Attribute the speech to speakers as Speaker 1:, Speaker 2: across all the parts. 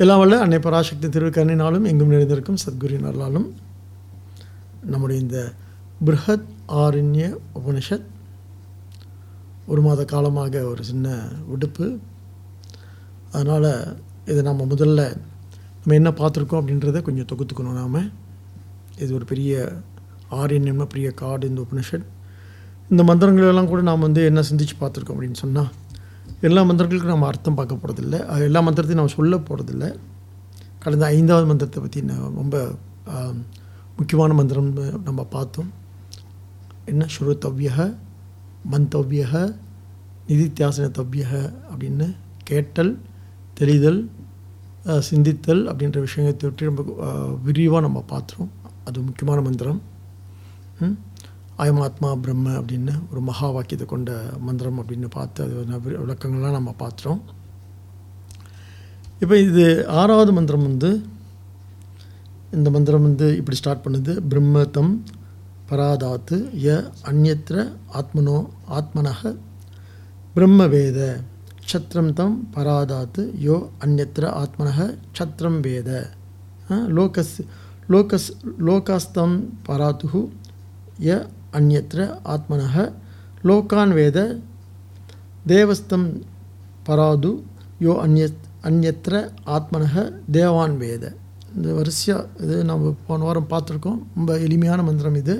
Speaker 1: எல்லாம் வல்ல அன்னை பராசக்தி திருக்கண்ணினாலும் எங்கும் நிறைந்திருக்கும் சத்குருவின் அருளாலும் நம்முடைய இந்த பிருஹத் ஆரண்ய உபனிஷத் ஒரு மாத காலமாக ஒரு சின்ன விடுப்பு அதனால் இதை நம்ம முதல்ல நம்ம என்ன பார்த்துருக்கோம் அப்படின்றத கொஞ்சம் தொகுத்துக்கணும் நாம் இது ஒரு பெரிய ஆரியன்யமாக பெரிய காடு இந்த உபனிஷத் இந்த மந்திரங்கள் எல்லாம் கூட நாம் வந்து என்ன சிந்திச்சு பார்த்துருக்கோம் அப்படின்னு சொன்னால் எல்லா மந்திரங்களுக்கும் நம்ம அர்த்தம் பார்க்க போகிறதில்ல அது எல்லா மந்திரத்தையும் நம்ம சொல்ல போகிறதில்ல கடந்த ஐந்தாவது மந்திரத்தை பற்றி நான் ரொம்ப ஆம், முக்கியமான மந்திரம் நம்ம பார்த்தோம் என்ன ஸ்ருதவ்ய மந்தவ்ய நிதித்தியாசனத்தவ்ய அப்படின்னு கேட்டல் தெளிதல் அஹ், சிந்தித்தல் அப்படின்ற விஷயத்தை பற்றி ரொம்ப விரிவாக நம்ம பார்த்துறோம் அது முக்கியமான மந்திரம் ம்? அயம் ஆத்மா பிரம்ம அப்படின்னு ஒரு மகா வாக்கியத்தை கொண்ட மந்திரம் அப்படின்னு பார்த்து அது வந்து வி- விளக்கங்கள்லாம் நம்ம பார்த்துறோம் இப்போ இது ஆறாவது மந்திரம் வந்து இந்த மந்திரம் வந்து இப்படி ஸ்டார்ட் பண்ணுது பிரம்மதம் பராதாத்து ய அந்யத்ர ஆத்மனோ ஆத்மனக பிரம்மவேத க்ஷத்ரம் தம் பராதாத்து யோ அந்யத்ர ஆத்மனக க்ஷத்ரம் வேத ஆ, லோகஸ் லோகஸ் லோகாஸ்தம் பராத்து ய அந்யத்ர ஆத்மனக லோகான் வேத தேவஸ்தம் பராது யோ அந்ய அந்யத்ர ஆத்மனக தேவான் வேத இந்த வரிசையாக இது நம்ம போன வாரம் பார்த்துருக்கோம் ரொம்ப எளிமையான மந்திரம் இது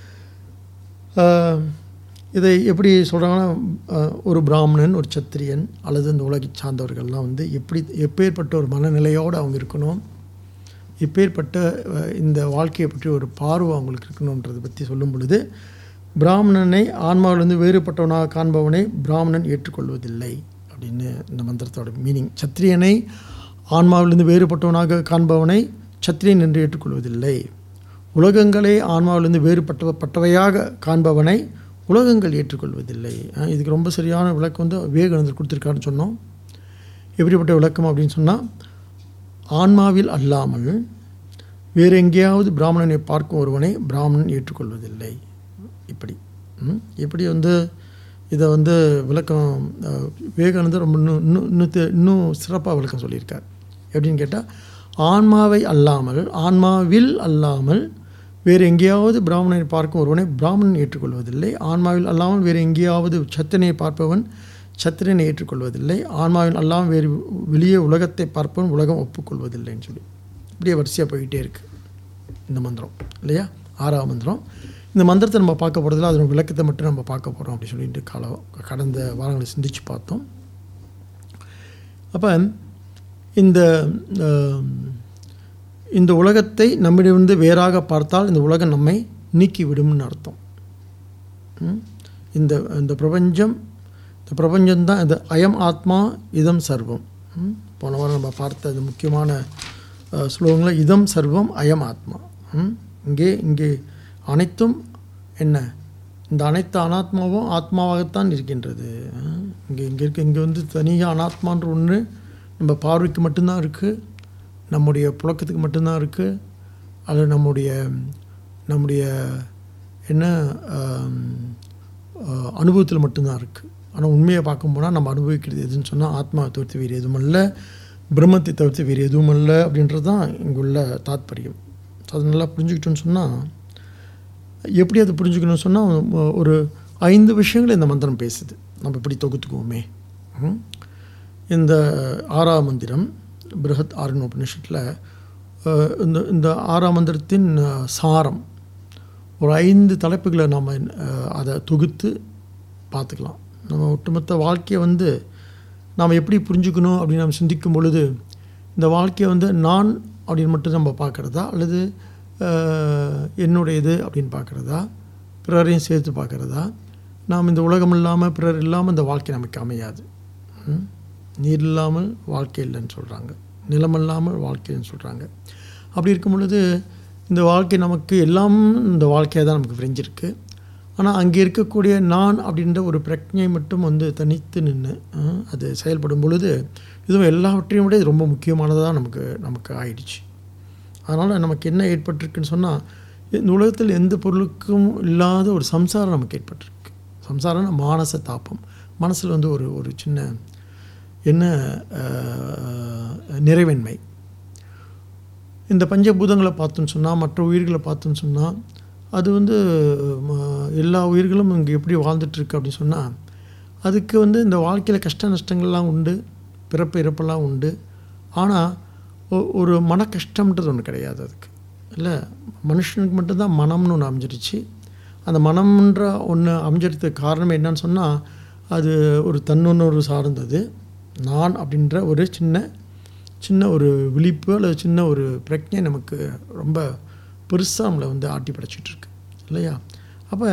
Speaker 1: ஆஹ், இதை எப்படி சொல்கிறாங்கன்னா ஆஹ், ஒரு பிராமணன் ஒரு சத்திரியன் அல்லது இந்த உலகை சார்ந்தவர்கள்லாம் வந்து எப்படி எப்பேற்பட்ட ஒரு மனநிலையோடு அவங்க இருக்கணும் எப்பேற்பட்ட அஹ், இந்த வாழ்க்கையை பற்றி ஒரு பார்வை அவங்களுக்கு இருக்கணுன்றதை பற்றி சொல்லும் பொழுது பிராமணனை ஆன்மாவிலிருந்து வேறுபட்டவனாக காண்பவனை பிராமணன் ஏற்றுக்கொள்வதில்லை அப்படின்னு இந்த மந்திரத்தோட மீனிங் சத்திரியனை ஆன்மாவிலிருந்து வேறுபட்டவனாக காண்பவனை சத்திரியன் என்று ஏற்றுக்கொள்வதில்லை உலகங்களை ஆன்மாவிலிருந்து வேறுபட்ட பட்டவையாக காண்பவனை உலகங்கள் ஏற்றுக்கொள்வதில்லை அஹ், இதுக்கு ரொம்ப சரியான விளக்கம் வந்து விவேகானந்தர் கொடுத்துருக்காருன்னு சொன்னோம் எப்படிப்பட்ட விளக்கம் அப்படின்னு சொன்னால் ஆன்மாவில் அல்லாமல் வேறு எங்கேயாவது பிராமணனை பார்க்கும் ஒருவனை பிராமணன் ஏற்றுக்கொள்வதில்லை இப்படி ம்? இப்படி வந்து இதை வந்து விளக்கம் அஹ், விவேகானந்தர் ரொம்ப இன்னும் இன்னும் இன்னும் தெ- இன்னும் சிறப்பாக விளக்கம் சொல்லியிருக்கார் எப்படின்னு கேட்டால் ஆன்மாவை அல்லாமல் ஆன்மாவில் அல்லாமல் வேறு எங்கேயாவது பிராமணனை பார்க்கும் ஒருவனை பிராமணன் ஏற்றுக்கொள்வதில்லை ஆன்மாவில் அல்லாமல் வேறு எங்கேயாவது சத்திரனை பார்ப்பவன் சத்திரனை ஏற்றுக்கொள்வதில்லை ஆன்மாவில் அல்லாமல் வேறு வெளியே உலகத்தை பார்ப்பவன் உலகம் ஒப்புக்கொள்வதில்லைன்னு சொல்லி இப்படியே வரிசையாக போய்கிட்டே இருக்குது இந்த மந்திரம் இல்லையா ஆறாவது மந்திரம் இந்த மந்திரத்தை நம்ம பார்க்க போகிறதில்ல அதனோட விளக்கத்தை மட்டும் நம்ம பார்க்க போகிறோம் அப்படின்னு சொல்லிட்டு காலம் கடந்த வாரங்களை சிந்திச்சு பார்த்தோம் அப்போ இந்த ஆம், இந்த உலகத்தை நம்மிடமிருந்து வேறாக பார்த்தால் இந்த உலகம் நம்மை நீக்கி விடும்னு அர்த்தம் ம்? இந்த இந்த பிரபஞ்சம் இந்த பிரபஞ்சம்தான் இந்த அயம் ஆத்மா இதம் சர்வம் ம்? போன வாரம் நம்ம பார்த்த இந்த முக்கியமான அஹ், ஸ்லோகங்களில் இதம் சர்வம் அயம் ஆத்மா ம்? இங்கே இங்கே அனைத்தும் என்ன இந்த அனைத்து அனாத்மாவும் ஆத்மாவாகத்தான் இருக்கின்றது அஹ், இங்கே இங்கே இருக்க இங்கே வந்து தனியாக அனாத்மான்ற ஒன்று நம்ம பார்வைக்கு மட்டும்தான் இருக்குது நம்முடைய புழக்கத்துக்கு மட்டும்தான் இருக்குது அது நம்முடைய நம்முடைய என்ன ஆம், ஆஹ், அனுபவத்தில் மட்டும்தான் இருக்குது ஆனால் உண்மையை பார்க்க போனால் நம்ம அனுபவிக்கிறது எதுன்னு சொன்னால் ஆத்மாவை தவிர்த்து வேறு எதுவும் அல்ல பிரம்மத்தை தவிர்த்து வேறு எதுவும் அல்ல அப்படின்றது தான் இங்குள்ள தாத்பரியம் அது நல்லா புரிஞ்சுக்கிட்டோன்னு சொன்னால் எப்படி அதை புரிஞ்சுக்கணும்னு சொன்னால் ஒரு ஐந்து விஷயங்கள் இந்த மந்திரம் பேசுது நம்ம இப்படி தொகுத்துக்குவோமே ம்? இந்த ஆறாம் மந்திரம் பிருஹத் ஆரன் உபனிஷத்தில் அஹ், இந்த இந்த ஆறாம் மந்திரத்தின் அஹ், சாரம் ஒரு ஐந்து தலைப்புகளை நம்ம அஹ், அதை தொகுத்து பார்த்துக்கலாம் நம்ம ஒட்டுமொத்த வாழ்க்கையை வந்து நாம் எப்படி புரிஞ்சுக்கணும் அப்படின்னு நம்ம சிந்திக்கும் பொழுது இந்த வாழ்க்கையை வந்து நான் அப்படின்னு மட்டும் நம்ம பார்க்குறதா அல்லது அஹ், என்னுடையது அப்படின்னு பார்க்குறதா பிறரையும் சேர்த்து பார்க்குறதா நாம் இந்த உலகம் இல்லாமல் பிறர் இல்லாமல் இந்த வாழ்க்கை நமக்கு அமையாது ம்? நீர் இல்லாமல் வாழ்க்கை இல்லைன்னு சொல்கிறாங்க நிலம் இல்லாமல் வாழ்க்கைன்னு சொல்கிறாங்க அப்படி இருக்கும் பொழுது இந்த வாழ்க்கை நமக்கு எல்லாம் இந்த வாழ்க்கையாக தான் நமக்கு விரிஞ்சிருக்கு ஆனால் அங்கே இருக்கக்கூடிய நான் அப்படின்ற ஒரு பிரஜை மட்டும் வந்து தனித்து நின்று அது செயல்படும் பொழுது இதுவும் எல்லாவற்றையும் விட இது ரொம்ப முக்கியமானதாக நமக்கு நமக்கு ஆயிடுச்சு அதனால் நமக்கு என்ன ஏற்பட்டிருக்குன்னு சொன்னால் இந்த உலகத்தில் எந்த பொருளுக்கும் இல்லாத ஒரு சம்சாரம் நமக்கு ஏற்பட்டிருக்கு சம்சாரம்னா மானச தாப்பம் மனசில் வந்து ஒரு ஒரு சின்ன என்ன அஹ், நிறைவின்மை இந்த பஞ்சபூதங்களை பார்த்தோன்னு சொன்னால் மற்ற உயிர்களை பார்த்தோன்னு சொன்னால் அது வந்து ம, எல்லா உயிர்களும் இங்கே எப்படி வாழ்ந்துட்டுருக்கு அப்படின்னு சொன்னால் அதுக்கு வந்து இந்த வாழ்க்கையில் கஷ்ட நஷ்டங்கள்லாம் உண்டு பிறப்பு இறப்பெல்லாம் உண்டு ஆனால் ஒ- ஒரு மன கஷ்டம்ன்றது ஒன்று கிடையாது அதுக்கு இல்லை மனுஷனுக்கு மட்டும்தான் மனம்னு ஒன்று அமைஞ்சிருச்சு அந்த மனம்ன்ற ஒன்று அமைஞ்சிறதுக்கு காரணம் என்னன்னு சொன்னால் அது ஒரு தன்னுணர்வு சார்ந்தது நான் அப்படின்ற ஒரு சின்ன சின்ன ஒரு விழிப்பு அல்லது சின்ன ஒரு பிரஜை நமக்கு ரொம்ப பெருசாக நம்மளை வந்து ஆட்டி படைச்சிட்டு இருக்கு இல்லையா அப்போ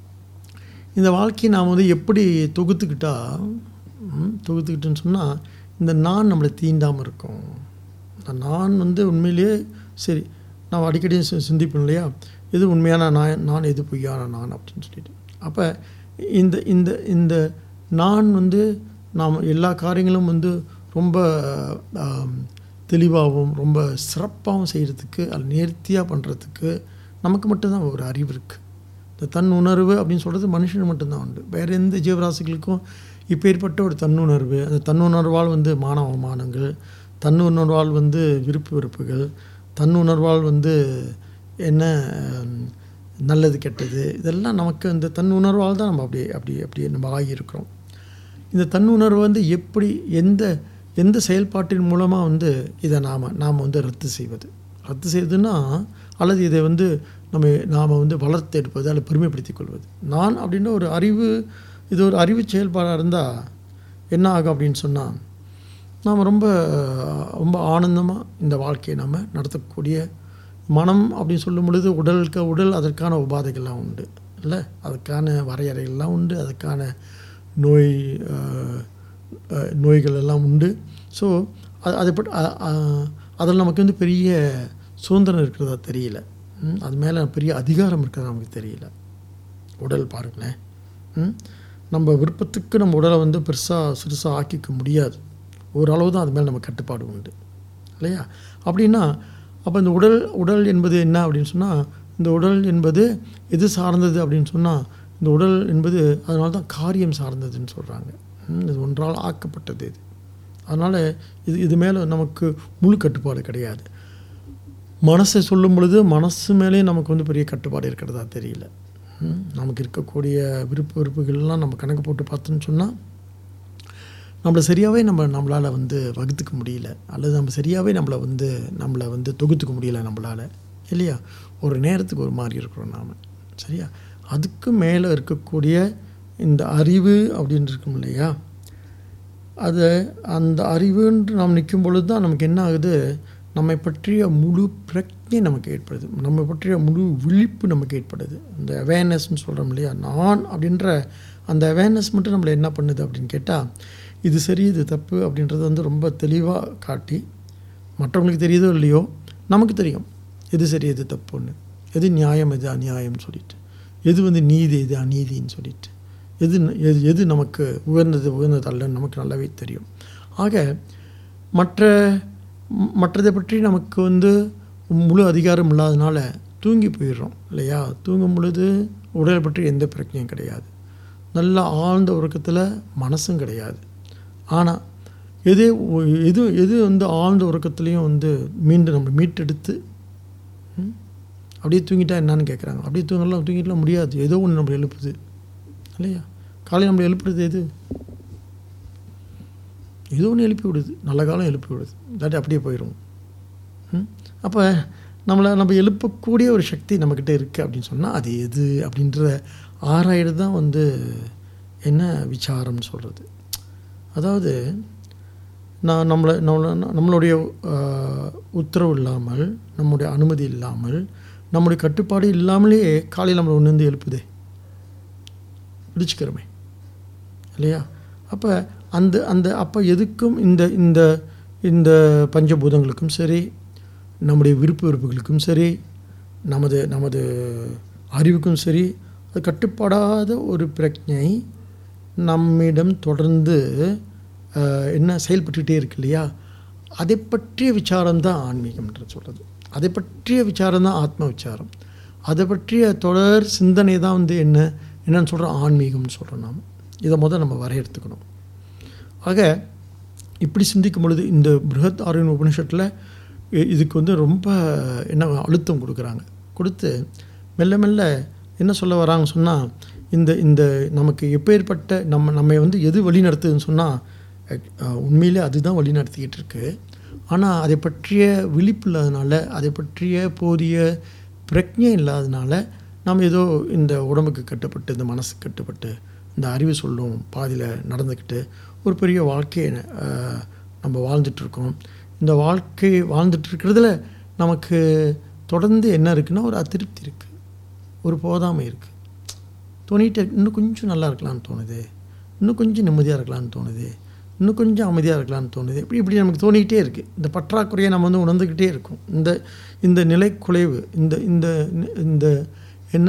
Speaker 1: இந்த வாழ்க்கையை நாம் வந்து எப்படி தொகுத்துக்கிட்டா ம், தொகுத்துக்கிட்டோன்னு சொன்னால் இந்த நான் நம்மளை தீண்டாமல் இருக்கும் இந்த நான் வந்து உண்மையிலேயே சரி நான் அடிக்கடி சி- சிந்திப்பேன் இல்லையா எது உண்மையான நான் நான் எது பொய்யான நான் அப்படின்னு சொல்லிட்டு அப்போ இந்த இந்த இந்த நான் வந்து நாம் எல்லா காரியங்களும் வந்து ரொம்ப ஆம், தெளிவாகவும் ரொம்ப சிறப்பாகவும் செய்கிறதுக்கு அது நேர்த்தியாக பண்ணுறதுக்கு நமக்கு மட்டும்தான் ஒரு அறிவு இருக்குது இந்த தன் உணர்வு அப்படின்னு சொல்கிறது மனுஷனுக்கு மட்டும்தான் உண்டு வேறு எந்த ஜீவராசிகளுக்கும் இப்பேற்பட்ட ஒரு தன்னுணர்வு அந்த தன்னுணர்வால் வந்து மான அவமானங்கள் தன்னுணர்வால் வந்து விருப்பு வெறுப்புகள் தன்னுணர்வால் வந்து என்ன ஹம், நல்லது கெட்டது இதெல்லாம் நமக்கு இந்த தன்னுணர்வால் தான் நம்ம அப்படி அப்படி அப்படி நம்ம ஆகியிருக்கிறோம் இந்த தன்னுணர்வு வந்து எப்படி எந்த எந்த செயல்பாட்டின் மூலமாக வந்து இதை நாம் நாம் வந்து ரத்து செய்வது ரத்து செய்வதுன்னா அல்லது இதை வந்து நம்ம நாம் வந்து வளர்த்து எடுப்பது அல்லது பெருமைப்படுத்திக் கொள்வது நான் அப்படின்ற ஒரு அறிவு இது ஒரு அறிவு செயல்பாடாக இருந்தால் என்ன ஆகும் அப்படின்னு சொன்னால் நாம் ரொம்ப ரொம்ப ஆனந்தமாக இந்த வாழ்க்கையை நம்ம நடத்தக்கூடிய மனம் அப்படின்னு சொல்லும் பொழுது உடலுக்கு உடல் அதற்கான உபாதைகள்லாம் உண்டு இல்லை அதுக்கான வரையறைகள்லாம் உண்டு அதுக்கான நோய் அஹ், அஹ், நோய்கள் எல்லாம் உண்டு ஸோ அது அதை பற்றி அ- அ- அதில் நமக்கு வந்து பெரிய சுதந்திரம் இருக்கிறதா தெரியல ம், அது மேலே பெரிய அதிகாரம் இருக்கிறதா நமக்கு தெரியல உடல் பாருங்களேன் ம்? நம்ம விருப்பத்துக்கு நம்ம உடலை வந்து பெருசாக சிறுசாக ஆக்கிக்க முடியாது ஓரளவு தான் அது மேலே நம்ம கட்டுப்பாடு உண்டு இல்லையா அப்படின்னா அப்போ இந்த உடல் உடல் என்பது என்ன அப்படின்னு சொன்னால் இந்த உடல் என்பது எது சார்ந்தது அப்படின்னு சொன்னால் இந்த உடல் என்பது அதனால தான் காரியம் சார்ந்ததுன்னு சொல்கிறாங்க இது ஒன்றால் ஆக்கப்பட்டது இது அதனால் இது இது மேலே நமக்கு முழு கட்டுப்பாடு கிடையாது மனசை சொல்லும் பொழுது மனசு மேலேயும் நமக்கு வந்து பெரிய கட்டுப்பாடு இருக்கிறதா தெரியல ம், நமக்கு இருக்கக்கூடிய விருப்ப வெறுப்புகள்லாம் நம்ம கணக்கு போட்டு பார்த்தோன்னு சொன்னால் நம்மளை சரியாகவே நம்ம நம்மளால் வந்து வகுத்துக்க முடியல அல்லது நம்ம சரியாகவே நம்மளை வந்து நம்மளை வந்து தொகுத்துக்க முடியல நம்மளால் இல்லையா ஒரு நேரத்துக்கு ஒரு மாதிரி இருக்கிறோம் நாம் சரியா அதுக்கு மேலே இருக்கக்கூடிய இந்த அறிவு அப்படின்னு இருக்கும் இல்லையா அது அந்த அறிவுன்று நாம் நிற்கும் பொழுது தான் நமக்கு என்ன ஆகுது நம்மை பற்றிய முழு பிரஜை நமக்கு ஏற்படுது நம்ம பற்றிய முழு விழிப்பு நமக்கு ஏற்படுது இந்த அவேர்னஸ்னு சொல்கிறோம் இல்லையா நான் அப்படின்ற அந்த அவேர்னஸ் மட்டும் நம்மளை என்ன பண்ணுது அப்படின்னு கேட்டால் இது சரி இது தப்பு அப்படின்றத வந்து ரொம்ப தெளிவாக காட்டி மற்றவங்களுக்கு தெரியுதோ இல்லையோ நமக்கு தெரியும் எது சரி எது தப்புன்னு எது நியாயம் எது அநியாயம்னு சொல்லிட்டு எது வந்து நீதி எது அநீதின்னு சொல்லிட்டு எது ந- எது எது நமக்கு உயர்ந்தது உயர்ந்தது அல்லன்னு நமக்கு நல்லாவே தெரியும் ஆக மற்ற ம- மற்றதை பற்றி நமக்கு வந்து முழு அதிகாரம் இல்லாதனால தூங்கி போயிடுறோம் இல்லையா தூங்கும் பொழுது உடலை பற்றி எந்த பிரச்சனையும் கிடையாது நல்ல ஆழ்ந்த உறக்கத்தில் மனசும் கிடையாது ஆனால் எது ஒ- எது எது வந்து ஆழ்ந்த உறக்கத்துலேயும் வந்து மீண்டும் நம்ம மீட்டெடுத்து ம், அப்படியே தூங்கிட்டா என்னன்னு கேட்குறாங்க அப்படியே தூங்கலாம் தூங்கிடலாம் முடியாது ஏதோ ஒன்று நம்மளை எழுப்புது இல்லையா காலையில் நம்மளை எழுப்புறது எது ஏதோ ஒன்று எழுப்பி விடுது நல்ல காலம் எழுப்பி விடுது இல்லாட்டி அப்படியே போயிடும் அப்போ நம்மளை நம்ம எழுப்பக்கூடிய ஒரு சக்தி நம்மக்கிட்ட இருக்குது அப்படின்னு சொன்னால் அது எது அப்படின்ற ஆராய்டு தான் வந்து என்ன விசாரம்னு சொல்கிறது அதாவது நான் நம்மளை நம்மளை நம்மளுடைய ஆஹ், உத்தரவு இல்லாமல் நம்முடைய அனுமதி இல்லாமல் நம்முடைய கட்டுப்பாடு இல்லாமலேயே காலையில் நம்மளை ஒன்று வந்து எழுப்புதே பிடிச்சிக்கிறோமே இல்லையா அப்போ அந்த அந்த அப்போ எதுக்கும் இந்த இந்த இந்த பஞ்சபூதங்களுக்கும் சரி நம்முடைய விருப்பு வெறுப்புகளுக்கும் சரி நமது நமது அறிவுக்கும் சரி அது கட்டுப்படாத ஒரு பிரஜை நம்மிடம் தொடர்ந்து அஹ், என்ன செயல்பட்டுகிட்டே இருக்கு இல்லையா அதை பற்றிய விசாரம் தான் ஆன்மீகம்ன்றது சொல்கிறது அதை பற்றிய விசாரம் தான் ஆத்ம விசாரம் அதை பற்றிய தொடர் சிந்தனை தான் வந்து என்ன என்னன்னு சொல்கிறோம் ஆன்மீகம்னு சொல்கிறோம் நாம் இதை முதல் நம்ம வரையறுத்துக்கணும் ஆக இப்படி சிந்திக்கும் பொழுது இந்த பிருகத் ஆரியன் உபனிஷத்தில் இ- இதுக்கு வந்து ரொம்ப என்ன அழுத்தம் கொடுக்குறாங்க கொடுத்து மெல்ல மெல்ல என்ன சொல்ல வராங்க சொன்னால் இந்த இந்த நமக்கு எப்பேற்பட்ட நம்ம நம்மை வந்து எது வழி நடத்துதுன்னு சொன்னால் உண்மையிலே அதுதான் வழி நடத்திக்கிட்டு இருக்கு ஆனால் அதை பற்றிய விழிப்பு இல்லாதனால அதை பற்றிய போதிய பிரஜை இல்லாதனால நாம் ஏதோ இந்த உடம்புக்கு கட்டுப்பட்டு இந்த மனசுக்கு கட்டுப்பட்டு இந்த அறிவு சொல்லும் பாதியில் நடந்துக்கிட்டு ஒரு பெரிய வாழ்க்கையை அஹ், நம்ம வாழ்ந்துட்டுருக்கோம் இந்த வாழ்க்கை வாழ்ந்துட்டு இருக்கிறதுல நமக்கு தொடர்ந்து என்ன இருக்குன்னா ஒரு அதிருப்தி இருக்குது ஒரு போதாமை இருக்குது தோணிகிட்டே இருக்கு. இன்னும் கொஞ்சம் நல்லா இருக்கலாம்னு தோணுது இன்னும் கொஞ்சம் நிம்மதியாக இருக்கலாம்னு தோணுது இன்னும் கொஞ்சம் அமைதியாக இருக்கலாம்னு தோணுது இப்படி இப்படி நமக்கு தோணிக்கிட்டே இருக்குது இந்த பற்றாக்குறையை நம்ம வந்து உணர்ந்துக்கிட்டே இருக்கோம் இந்த இந்த நிலை குலைவு இந்த இந்த இந்த என்ன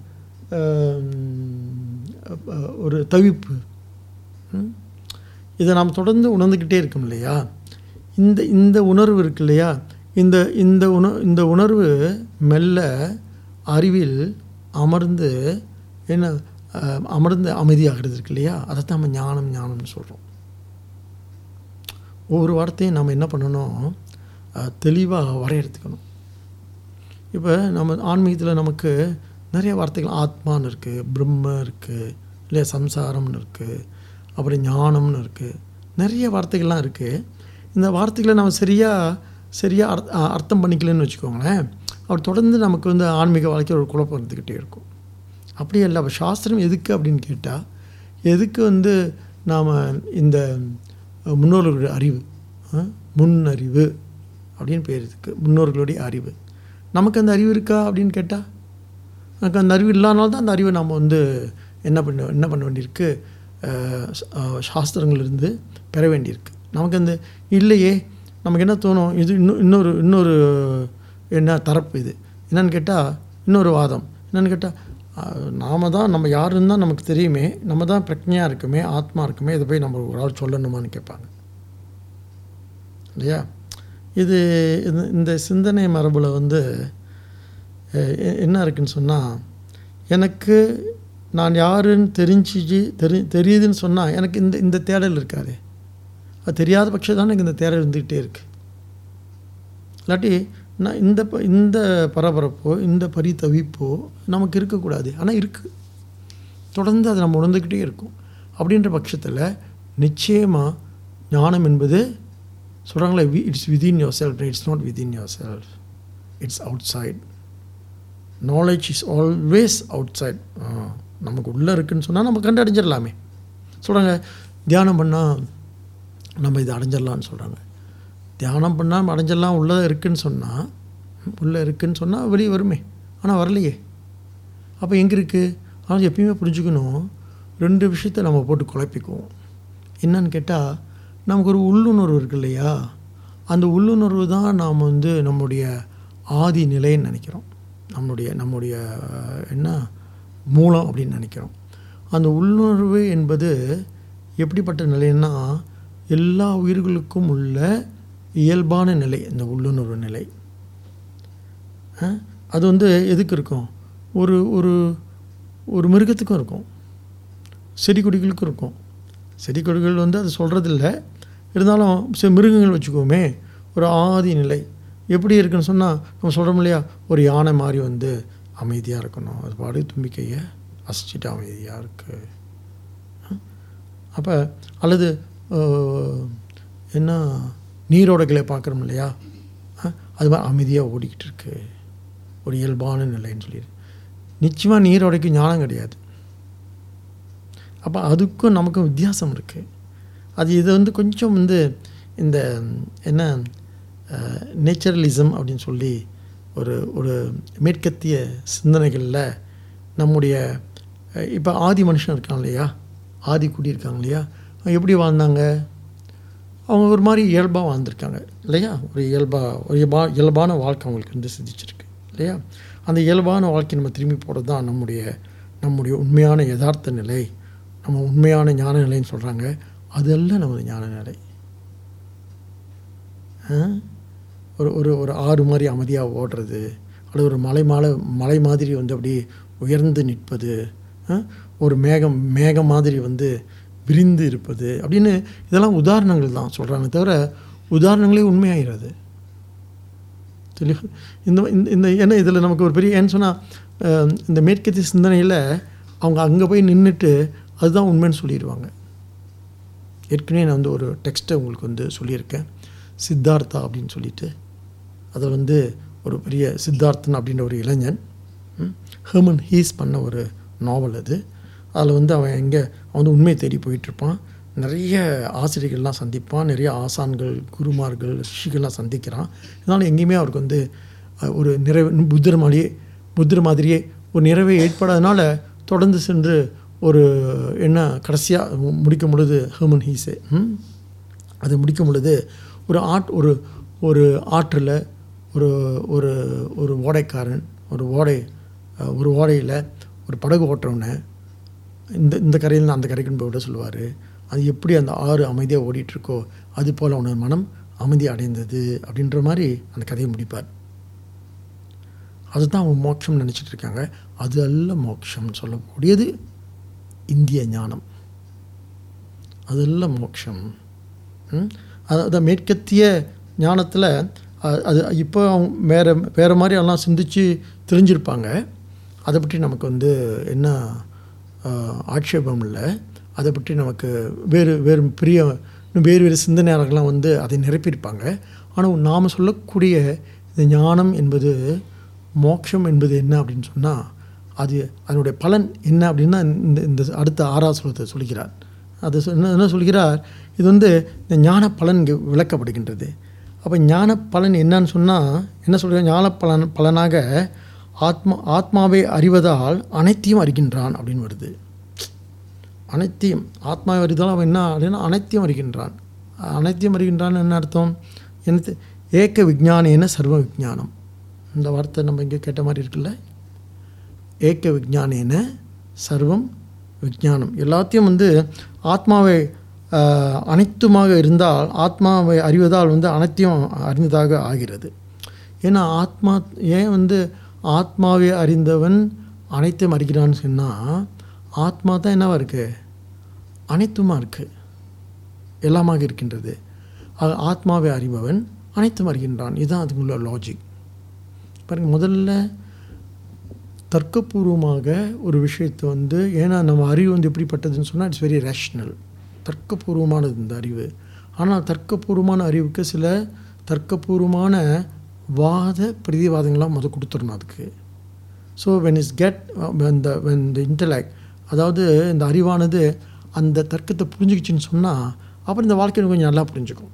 Speaker 1: ஆம், ஒரு தவிப்பு ம்? இதை நாம் தொடர்ந்து உணர்ந்துக்கிட்டே இருக்கோம் இல்லையா இந்த இந்த உணர்வு இருக்கு இல்லையா இந்த இந்த உண இந்த உணர்வு மெல்ல அறிவில் அமர்ந்து என்ன அஹ், அமர்ந்து அமைதியாகிறது இருக்கு இல்லையா அதைத்தான் நம்ம ஞானம் ஞானம்னு சொல்கிறோம் ஒவ்வொரு வார்த்தையும் நம்ம என்ன பண்ணணும் தெளிவாக வரையறுத்துக்கணும் இப்போ நம்ம ஆன்மீகத்தில் நமக்கு நிறைய வார்த்தைகள் ஆத்மான்னு இருக்குது பிரம்ம இருக்குது இல்லையா சம்சாரம்னு இருக்குது அப்புறம் ஞானம்னு இருக்குது நிறைய வார்த்தைகள்லாம் இருக்குது இந்த வார்த்தைகளை நம்ம சரியாக சரியாக அர்த் அ- அர்த்தம் பண்ணிக்கலன்னு வச்சுக்கோங்களேன் அப்படி தொடர்ந்து நமக்கு வந்து ஆன்மீக வாழ்க்கையில் ஒரு குழப்பம் இருந்துக்கிட்டே இருக்கும் அப்படியே இல்லை அப்போ சாஸ்திரம் எதுக்கு அப்படின்னு கேட்டால் எதுக்கு வந்து நாம் இந்த அஹ், முன்னோர்களுடைய அறிவு அஹ், முன்னறிவு அப்படின்னு பேர் இதுக்கு முன்னோர்களுடைய அறிவு நமக்கு அந்த அறிவு இருக்கா அப்படின்னு கேட்டால் எனக்கு அந்த அறிவு இல்லாதனால தான் அந்த அறிவை நாம் வந்து என்ன பண்ண என்ன பண்ண வேண்டியிருக்கு அஹ், ச- அஹ், சாஸ்திரங்களிலிருந்து பெற வேண்டியிருக்கு நமக்கு அந்த இல்லையே நமக்கு என்ன தோணும் இது இன்னும் இன்னொரு இன்னொரு என்ன தரப்பு இது என்னன்னு கேட்டால் இன்னொரு வாதம் என்னன்னு கேட்டால் நாம தான் நம்ம யாருன்னு தான் நமக்கு தெரியுமே நம்ம தான் பிரக்ஞையாக இருக்குமே ஆத்மா இருக்குமே இதை போய் நம்ம ஒரு ஆள் சொல்லணுமான்னு கேட்பாங்க இல்லையா இது இது- இந்த சிந்தனை மரபில் வந்து அஹ், எ- என்ன இருக்குன்னு சொன்னால் எனக்கு நான் யாருன்னு தெரிஞ்சிச்சு தெரி தெரியுதுன்னு சொன்னால் எனக்கு இந்த இந்த தேடல் இருக்காது அது தெரியாத பட்சம் தான் எனக்கு இந்த தேடல் இருந்துக்கிட்டே இருக்குது இல்லாட்டி நான் இந்த ப இந்த பரபரப்போ இந்த பரிதவிப்போ நமக்கு இருக்கக்கூடாது ஆனால் இருக்குது தொடர்ந்து அதை நம்ம உணர்ந்துக்கிட்டே இருக்கும் அப்படின்ற பட்சத்தில் நிச்சயமாக ஞானம் என்பது சொல்கிறாங்களே it's within yourself it's not within yourself it's outside knowledge is always outside நமக்கு உள்ளே இருக்குன்னு சொன்னால் நம்ம கண்டு அடைஞ்சிடலாமே சொல்கிறாங்க தியானம் பண்ணால் நம்ம இதை அடைஞ்சிடலாம்னு சொல்கிறாங்க தியானம் பண்ணால் அடைஞ்சிடலாம் உள்ளே இருக்குன்னு சொன்னால் உள்ளே இருக்குன்னு சொன்னால் வெளியே வருமே ஆனால் வரலையே அப்போ எங்கே இருக்குது ஆனால் எப்பயுமே புரிஞ்சுக்கணும் ரெண்டு விஷயத்தை நம்ம போட்டு குழப்பிக்குவோம் என்னன்னு கேட்டால் நமக்கு ஒரு உள்ளுணர்வு இருக்கு இல்லையா அந்த உள்ளுணர்வு தான் நாம் வந்து நம்முடைய ஆதி நிலைன்னு நினைக்கிறோம் நம்முடைய நம்முடைய அஹ், என்ன மூலம் அப்படின்னு நினைக்கிறோம் அந்த உள்ளுணர்வு என்பது எப்படிப்பட்ட நிலைன்னா எல்லா உயிர்களுக்கும் உள்ள இயல்பான நிலை இந்த உள்ளுணர்வு நிலை அஹ், அது வந்து எதுக்கு இருக்கும் ஒரு ஒரு ஒரு மிருகத்துக்கும் இருக்கும் செடி கொடிகளுக்கும் இருக்கும் செடி கொடிகள் வந்து அது சொல்கிறதில்ல இருந்தாலும் சில மிருகங்கள் வச்சுக்கோமே ஒரு ஆதி நிலை எப்படி இருக்குன்னு சொன்னால் நம்ம சொல்கிறோம் இல்லையா ஒரு யானை மாதிரி வந்து அமைதியாக இருக்கணும் அது பாடு தும்பிக்கையை அசைச்சிட்டு அமைதியாக இருக்குது அப்போ அல்லது அஹ், என்ன நீரோடைகளை பார்க்குறோம் இல்லையா அஹ், அது மாதிரி அமைதியாக ஓடிக்கிட்டு இருக்கு ஒரு இயல்பான நிலைன்னு சொல்லி நிச்சயமாக நீரோடைக்கு ஞானம் கிடையாது அப்போ அதுக்கும் நமக்கும் வித்தியாசம் இருக்குது அது இதை வந்து கொஞ்சம் வந்து இந்த என்ன நேச்சுரலிசம் அப்படின்னு சொல்லி ஒரு ஒரு மேற்கத்திய சிந்தனைகளில் நம்முடைய இப்போ ஆதி மனுஷன் இருக்காங்க இல்லையா ஆதி குடி இருக்காங்க இல்லையா அவங்க எப்படி வாழ்ந்தாங்க அவங்க ஒரு மாதிரி இயல்பாக வாழ்ந்திருக்காங்க இல்லையா ஒரு இயல்பாக ஒரு இயல்பா இயல்பான வாழ்க்கை அவங்களுக்கு வந்து சிந்திச்சிருக்கு இல்லையா அந்த இயல்பான வாழ்க்கை நம்ம திரும்பி போகிறது தான் நம்முடைய நம்முடைய உண்மையான யதார்த்த நிலை நம்ம உண்மையான ஞான நிலைன்னு சொல்கிறாங்க அதெல்லாம் நமது ஞான நிலை ஆ? ஒரு ஒரு ஒரு ஆறு மாதிரி அமைதியாக ஓடுறது அல்லது ஒரு மலை மாலை மலை மாதிரி வந்து அப்படியே உயர்ந்து நிற்பது ஆ? ஒரு மேகம் மேகம் மாதிரி வந்து விரிந்து இருப்பது அப்படின்னு இதெல்லாம் உதாரணங்கள் தான் சொல்கிறாங்க தவிர உதாரணங்களே உண்மையாகிறது தெளிவா இந்த இந்த- இந்த ஏன்னா இதில் நமக்கு ஒரு பெரிய ஏன்னு சொன்னால் இந்த மேற்கத்திய சிந்தனையில் அவங்க அங்கே போய் நின்றுட்டு அதுதான் உண்மைன்னு சொல்லிடுவாங்க ஏற்கனவே நான் வந்து ஒரு டெக்ஸ்ட்டை உங்களுக்கு வந்து சொல்லியிருக்கேன் சித்தார்த்தா அப்படின்னு சொல்லிட்டு அதில் வந்து ஒரு பெரிய சித்தார்த்தன் அப்படின்ற ஒரு இளைஞன் ஹெர்மன் ஹீஸ் பண்ண ஒரு நாவல் அது அதில் வந்து அவன் எங்கே அவன் வந்து உண்மையை தேடி போயிட்டுருப்பான் நிறைய ஆசிரியர்கள்லாம் சந்திப்பான் நிறைய ஆசான்கள் குருமார்கள் ரிஷிகள்லாம் சந்திக்கிறான் இதனால் எங்கேயுமே அவருக்கு வந்து அஹ், ஒரு நிறைவு புத்தர் மாதிரியே புத்தர் மாதிரியே ஒரு நிறைவே ஏற்படாதனால தொடர்ந்து சென்று ஒரு என்ன கடைசியாக முடிக்கும் பொழுது ஹெர்மன் ஹீஸே ம்? அது முடிக்கும் பொழுது ஒரு ஆட் ஒரு ஒரு ஆற்றில் ஒரு ஒரு ஒரு ஓடைக்காரன் ஒரு ஓடை அஹ், ஒரு ஓடையில் ஒரு படகு ஓட்டுறவனை இந்த இந்த கரையில் அந்த கரைக்குன்னு போய் விட சொல்லுவார் அது எப்படி அந்த ஆறு அமைதியாக ஓடிட்டுருக்கோ அது போல் அவனோட மனம் அமைதி அடைந்தது அப்படின்ற மாதிரி அந்த கதையை முடிப்பார் அதுதான் அவங்க மோட்சம் நினச்சிட்டு இருக்காங்க அது அல்ல மோட்சம்னு சொல்லக்கூடியது இந்திய ஞானம் அதெல்லாம் மோட்சம் ம்? அது அதான் மேற்கத்திய ஞானத்தில் அது இப்போ அவங்க வேறு வேறு மாதிரி எல்லாம் சிந்திச்சு தெரிஞ்சிருப்பாங்க அதை பற்றி நமக்கு வந்து என்ன அஹ், ஆட்சேபம் இல்லை அதை பற்றி நமக்கு வேறு வேறு பெரிய இன்னும் வேறு வேறு சிந்தனையாளர்கள்லாம் வந்து அதை நிரப்பியிருப்பாங்க ஆனால் நாம் சொல்லக்கூடிய இந்த ஞானம் என்பது மோட்சம் என்பது என்ன அப்படின்னு சொன்னால் அது அதனுடைய பலன் என்ன அப்படின்னா இந்த இந்த அடுத்த ஆறாவது ஸ்லோகத்தை சொல்கிறார் அது சொ- என்ன என்ன சொல்கிறார் இது வந்து இந்த ஞான பலன் இங்கே விளக்கப்படுகின்றது அப்போ ஞான பலன் என்னன்னு சொன்னால் என்ன சொல்கிறார் ஞான பலன் பலனாக ஆத்மா ஆத்மாவை அறிவதால் அனைத்தையும் அறிகின்றான் அப்படின்னு வருது அனைத்தையும் ஆத்மாவை அறிதால் அவன் என்ன அப்படின்னா அனைத்தையும் அறிகின்றான் அனைத்தையும் அறிகின்றான் என்ன அர்த்தம் எனக்கு ஏக்க விஜானேன சர்வ விஜானம் இந்த வார்த்தை நம்ம இங்கே கேட்ட மாதிரி இருக்குல்ல ஏக்க விஜானேன சர்வம் விஜானம் எல்லாத்தையும் வந்து ஆத்மாவை ஆஹ், அனைத்துமாக இருந்தால் ஆத்மாவை அறிவதால் வந்து அனைத்தையும் அறிந்ததாக ஆகிறது ஏன்னா ஆத்மா ஏன் வந்து ஆத்மாவை அறிந்தவன் அனைத்தையும் அறிகிறான்னு சொன்னால் ஆத்மா தான் என்னவா இருக்குது அனைத்துமா இருக்குது எல்லாமாக இருக்கின்றது ஆக ஆத்மாவை அறிபவன் அனைத்தும் அறிகின்றான் இதுதான் அதுக்குள்ள லாஜிக் பாருங்க முதல்ல தர்க்கபூர்வமாக ஒரு விஷயத்தை வந்து ஏன்னா நம்ம அறிவு வந்து எப்படிப்பட்டதுன்னு சொன்னால் இட்ஸ் வெரி ரேஷ்னல் தர்க்கபூர்வமானது இந்த அறிவு ஆனால் தர்க்கபூர்வமான அறிவுக்கு சில தர்க்கபூர்வமான வாத பிரதிவாதங்கள்லாம் முத கொடுத்துடணும் அதுக்கு ஸோ வென் இஸ் கெட் இந்த வென் த இன்டலெக்ட் அதாவது இந்த அறிவானது அந்த தர்க்கத்தை புரிஞ்சுக்கிச்சுன்னு சொன்னால் அப்புறம் இந்த வாழ்க்கையை கொஞ்சம் நல்லா புரிஞ்சுக்கும்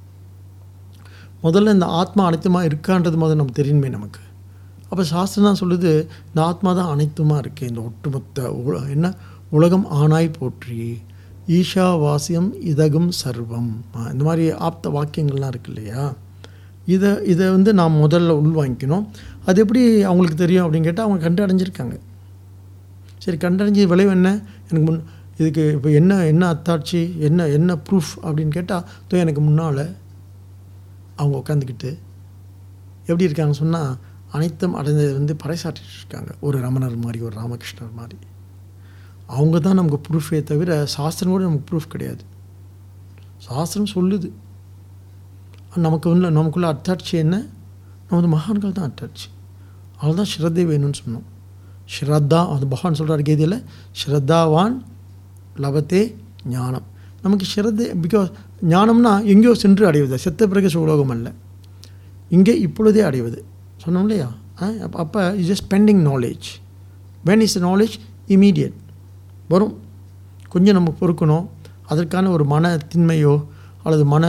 Speaker 1: முதல்ல இந்த ஆத்மா அனைத்துமா இருக்கான்றது முதல்ல நமக்கு தெரியணுமே நமக்கு அப்போ சாஸ்திரம் தான் சொல்லுது இந்த ஆத்மா தான் அனைத்துமா இருக்குது இந்த ஒட்டுமொத்த உல- என்ன உலகம் ஆனாய் போற்றி ஈஷா வாசியம் இதகும் சர்வம் ஆ, இந்த மாதிரி ஆப்த வாக்கியங்கள்லாம் இருக்கு இல்லையா இதை இதை வந்து நாம் முதல்ல உள்வாங்கிக்கணும் அது எப்படி அவங்களுக்கு தெரியும் அப்படின்னு கேட்டால் அவங்க கண்டு அடைஞ்சிருக்காங்க சரி கண்டறிஞ்ச விளைவு என்ன எனக்கு முன் இதுக்கு இப்போ என்ன என்ன அத்தாட்சி என்ன என்ன ப்ரூஃப் அப்படின்னு கேட்டால் தோ எனக்கு முன்னால் அவங்க உட்காந்துக்கிட்டு எப்படி இருக்காங்க சொன்னால் அனைத்தும் அடைந்தது வந்து பறைசாற்றிட்டு இருக்காங்க ஒரு ரமணர் மாதிரி ஒரு ராமகிருஷ்ணர் மாதிரி அவங்க தான் நமக்கு ப்ரூஃபே தவிர சாஸ்திரம் கூட நமக்கு ப்ரூஃப் கிடையாது சாஸ்திரம் சொல்லுது நமக்கு உள்ள நமக்குள்ள அத்தாட்சி என்ன நமது மகான்கள் தான் அத்தாட்சி அவ்வளோதான் ஸ்ரத்தை வேணும்னு சொன்னோம் ஸ்ரத்தா அது பகவான் சொல்கிறார் கீதையில் ஸ்ரத்தாவான் லபத்தே ஞானம் நமக்கு ஸ்ரத்தை பிகாஸ் ஞானம்னா எங்கேயோ சென்று அடைவது செத்த பிறகு சுலோகம் அல்ல இங்கே இப்பொழுதே அடைவது சொன்னோம் இல்லையா அப்போ அப்போ is just pending knowledge when is knowledge immediate வரும் கொஞ்சம் நம்ம பொறுக்கணும் அதற்கான ஒரு மன திண்மையோ அல்லது மன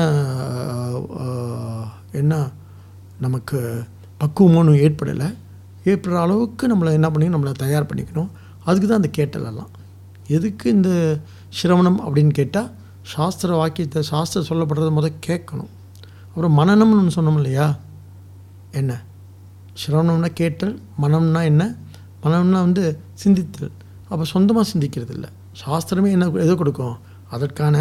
Speaker 1: ஆஹ், என்ன நமக்கு பக்குவமோன்னு ஏற்படலை ஏற்படுற அளவுக்கு நம்மளை என்ன பண்ணி நம்மளை தயார் பண்ணிக்கணும் அதுக்கு தான் அந்த கேட்டல் எல்லாம் எதுக்கு இந்த சிரவணம் அப்படின்னு கேட்டால் சாஸ்திர வாக்கியத்தை சாஸ்திரம் சொல்லப்படுறத முதல் கேட்கணும் அப்புறம் மனநம்னு ஒன்று சொன்னோம் இல்லையா என்ன சிரவணம்னா கேட்டல் மனம்னா என்ன மனம்னா வந்து சிந்தித்தல் அப்போ சொந்தமாக சிந்திக்கிறது இல்லை சாஸ்திரமே என்ன எதை கொடுக்கும் அதற்கான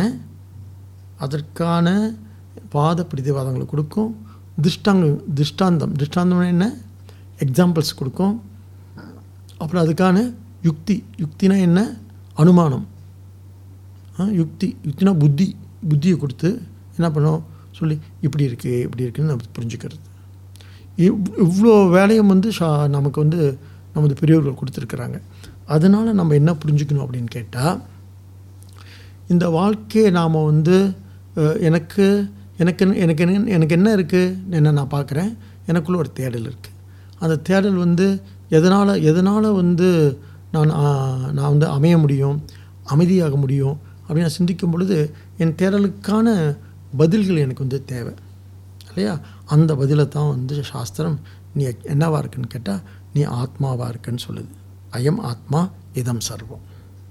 Speaker 1: அதற்கான வாத பிரதிவாதங்களை கொடுக்கும் திருஷ்டாங்க திருஷ்டாந்தம் திருஷ்டாந்தம்னா என்ன எக்ஸாம்பிள்ஸ் கொடுக்கும் அப்புறம் அதுக்கான யுக்தி யுக்தினா என்ன அனுமானம் ஆ, யுக்தி யுக்தினா புத்தி புத்தியை கொடுத்து என்ன பண்ணும் சொல்லி இப்படி இருக்குது இப்படி இருக்குன்னு நம்ம புரிஞ்சுக்கிறது இவ்- இவ்வளோ வேலையும் வந்து ஷா நமக்கு வந்து நமது பெரியவர்கள் கொடுத்துருக்குறாங்க அதனால் நம்ம என்ன புரிஞ்சுக்கணும் அப்படின்னு கேட்டால் இந்த வாழ்க்கையை நாம் வந்து அஹ், எனக்கு எனக்கு என்ன- எனக்கு என்ன எனக்கு என்ன இருக்குது என்ன நான் பார்க்குறேன் எனக்குள்ள ஒரு தேடல் இருக்குது அந்த தேடல் வந்து எதனால் எதனால் வந்து நான் ஆ, நான் வந்து அமைய முடியும் அமைதியாக முடியும் அப்படின்னு நான் சிந்திக்கும் பொழுது என் தேடலுக்கான பதில்கள் எனக்கு வந்து தேவை இல்லையா அந்த பதிலை தான் வந்து சாஸ்திரம் நீ என்னவா இருக்குன்னு கேட்டால் நீ ஆத்மாவா இருக்குன்னு சொல்லுது அயம் ஆத்மா இதம் சர்வம்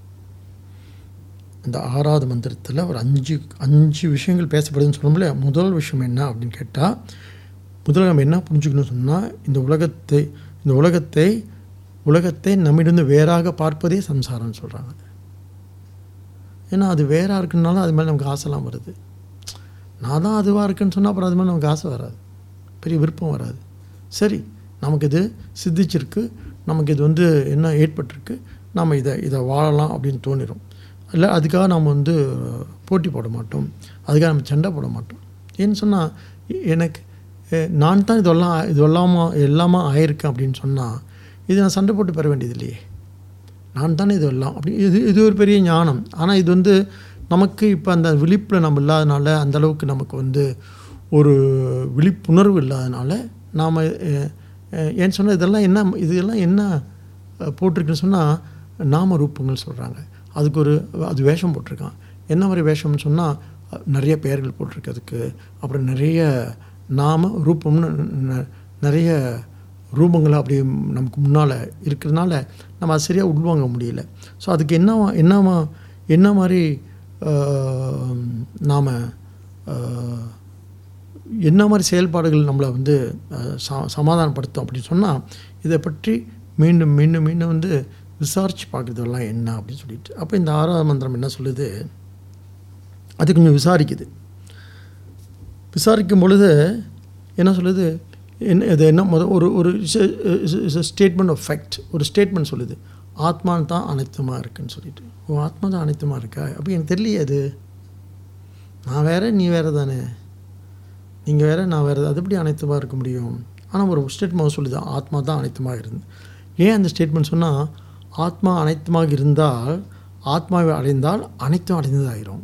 Speaker 1: இந்த ஆறாவது மந்திரத்தில் ஒரு அஞ்சு அஞ்சு விஷயங்கள் பேசப்படுதுன்னு சொல்லணும்ல முதல் விஷயம் என்ன அப்படின்னு கேட்டால் முதல்ல நம்ம என்ன புரிஞ்சுக்கணும்னு சொன்னால் இந்த உலகத்தை இந்த உலகத்தை உலகத்தை நம்மிடம் வேறாக பார்ப்பதே சம்சாரம்னு சொல்கிறாங்க ஏன்னா அது வேறாக இருக்குனால அது மேலே நமக்கு ஆசைலாம் வருது நான் தான் அதுவாக இருக்குன்னு சொன்னால் அப்புறம் அது மேலே நமக்கு ஆசை வராது பெரிய விருப்பம் வராது சரி நமக்கு இது சித்திச்சிருக்கு நமக்கு இது வந்து என்ன ஏற்பட்டிருக்கு நம்ம இதை இதை வாழலாம் அப்படின்னு தோணிடும் இல்லை அதுக்காக நாம் வந்து போட்டி போட மாட்டோம் அதுக்காக நம்ம சண்டை போட மாட்டோம் ஏன்னு சொன்னால் எனக்கு எ- நான் தான் இதெல்லாம் இது எல்லாமா எல்லாமா ஆயிருக்கேன் அப்படின்னு சொன்னால் இது நான் சண்டை போட்டு பெற வேண்டியது இல்லையே நான் தானே இது எல்லாம் அப்படி இது இது ஒரு பெரிய ஞானம் ஆனால் இது வந்து நமக்கு இப்போ அந்த விழிப்பில் நம்ம இல்லாதனால அந்த அளவுக்கு நமக்கு வந்து ஒரு விழிப்புணர்வு இல்லாதனால நாம் ஏன்னு சொன்னால் இதெல்லாம் என்ன இதெல்லாம் என்ன அஹ், போட்டிருக்குன்னு சொன்னால் நாம ரூபங்கள் சொல்கிறாங்க அதுக்கு ஒரு அது வேஷம் போட்டிருக்கான் என்ன மாதிரி வேஷம்னு சொன்னால் நிறைய பெயர்கள் போட்டிருக்கு அதுக்கு அப்புறம் நிறைய நாம ரூபம்னு ந- நிறைய ரூபங்கள் அப்படி நமக்கு முன்னால் இருக்கிறதுனால நம்ம அது சரியாக உள்வாங்க முடியல ஸோ அதுக்கு என்ன என்னமா என்ன மாதிரி நாம் என்ன மாதிரி செயல்பாடுகள் நம்மளை வந்து அஹ், ச சமாதானப்படுத்தும் அப்படின்னு சொன்னால் இதை பற்றி மீண்டும் மீண்டும் மீண்டும் வந்து விசாரித்து பார்க்குறதெல்லாம் என்ன அப்படின்னு சொல்லிட்டு அப்போ இந்த ஆறாவது மந்திரம் என்ன சொல்லுது அது கொஞ்சம் விசாரிக்குது விசாரிக்கும் பொழுது என்ன சொல்லுது என்ன இது என்ன முத ஒரு ஒரு ஸ்டேட்மெண்ட் ஆஃப் ஃபேக்ட் ஒரு ஸ்டேட்மெண்ட் சொல்லுது ஆத்மான் தான் அனைத்துமாக இருக்குன்னு சொல்லிட்டு ஓ ஆத்மா தான் அனைத்துமாக இருக்கா அப்போ எனக்கு தெரியலையே அது நான் வேற நீ வேற தானே நீங்கள் வேற நான் வேறு அது எப்படி அனைத்துமாக இருக்க முடியும் ஆனால் ஒரு ஸ்டேட்மெண்ட் சொல்லுது ஆத்மா தான் அனைத்துமாக இருந்து ஏன் அந்த ஸ்டேட்மெண்ட் சொன்னால் ஆத்மா அனைத்துமாக இருந்தால் ஆத்மாவை அடைந்தால் அனைத்தும் அடைந்ததாயிரும்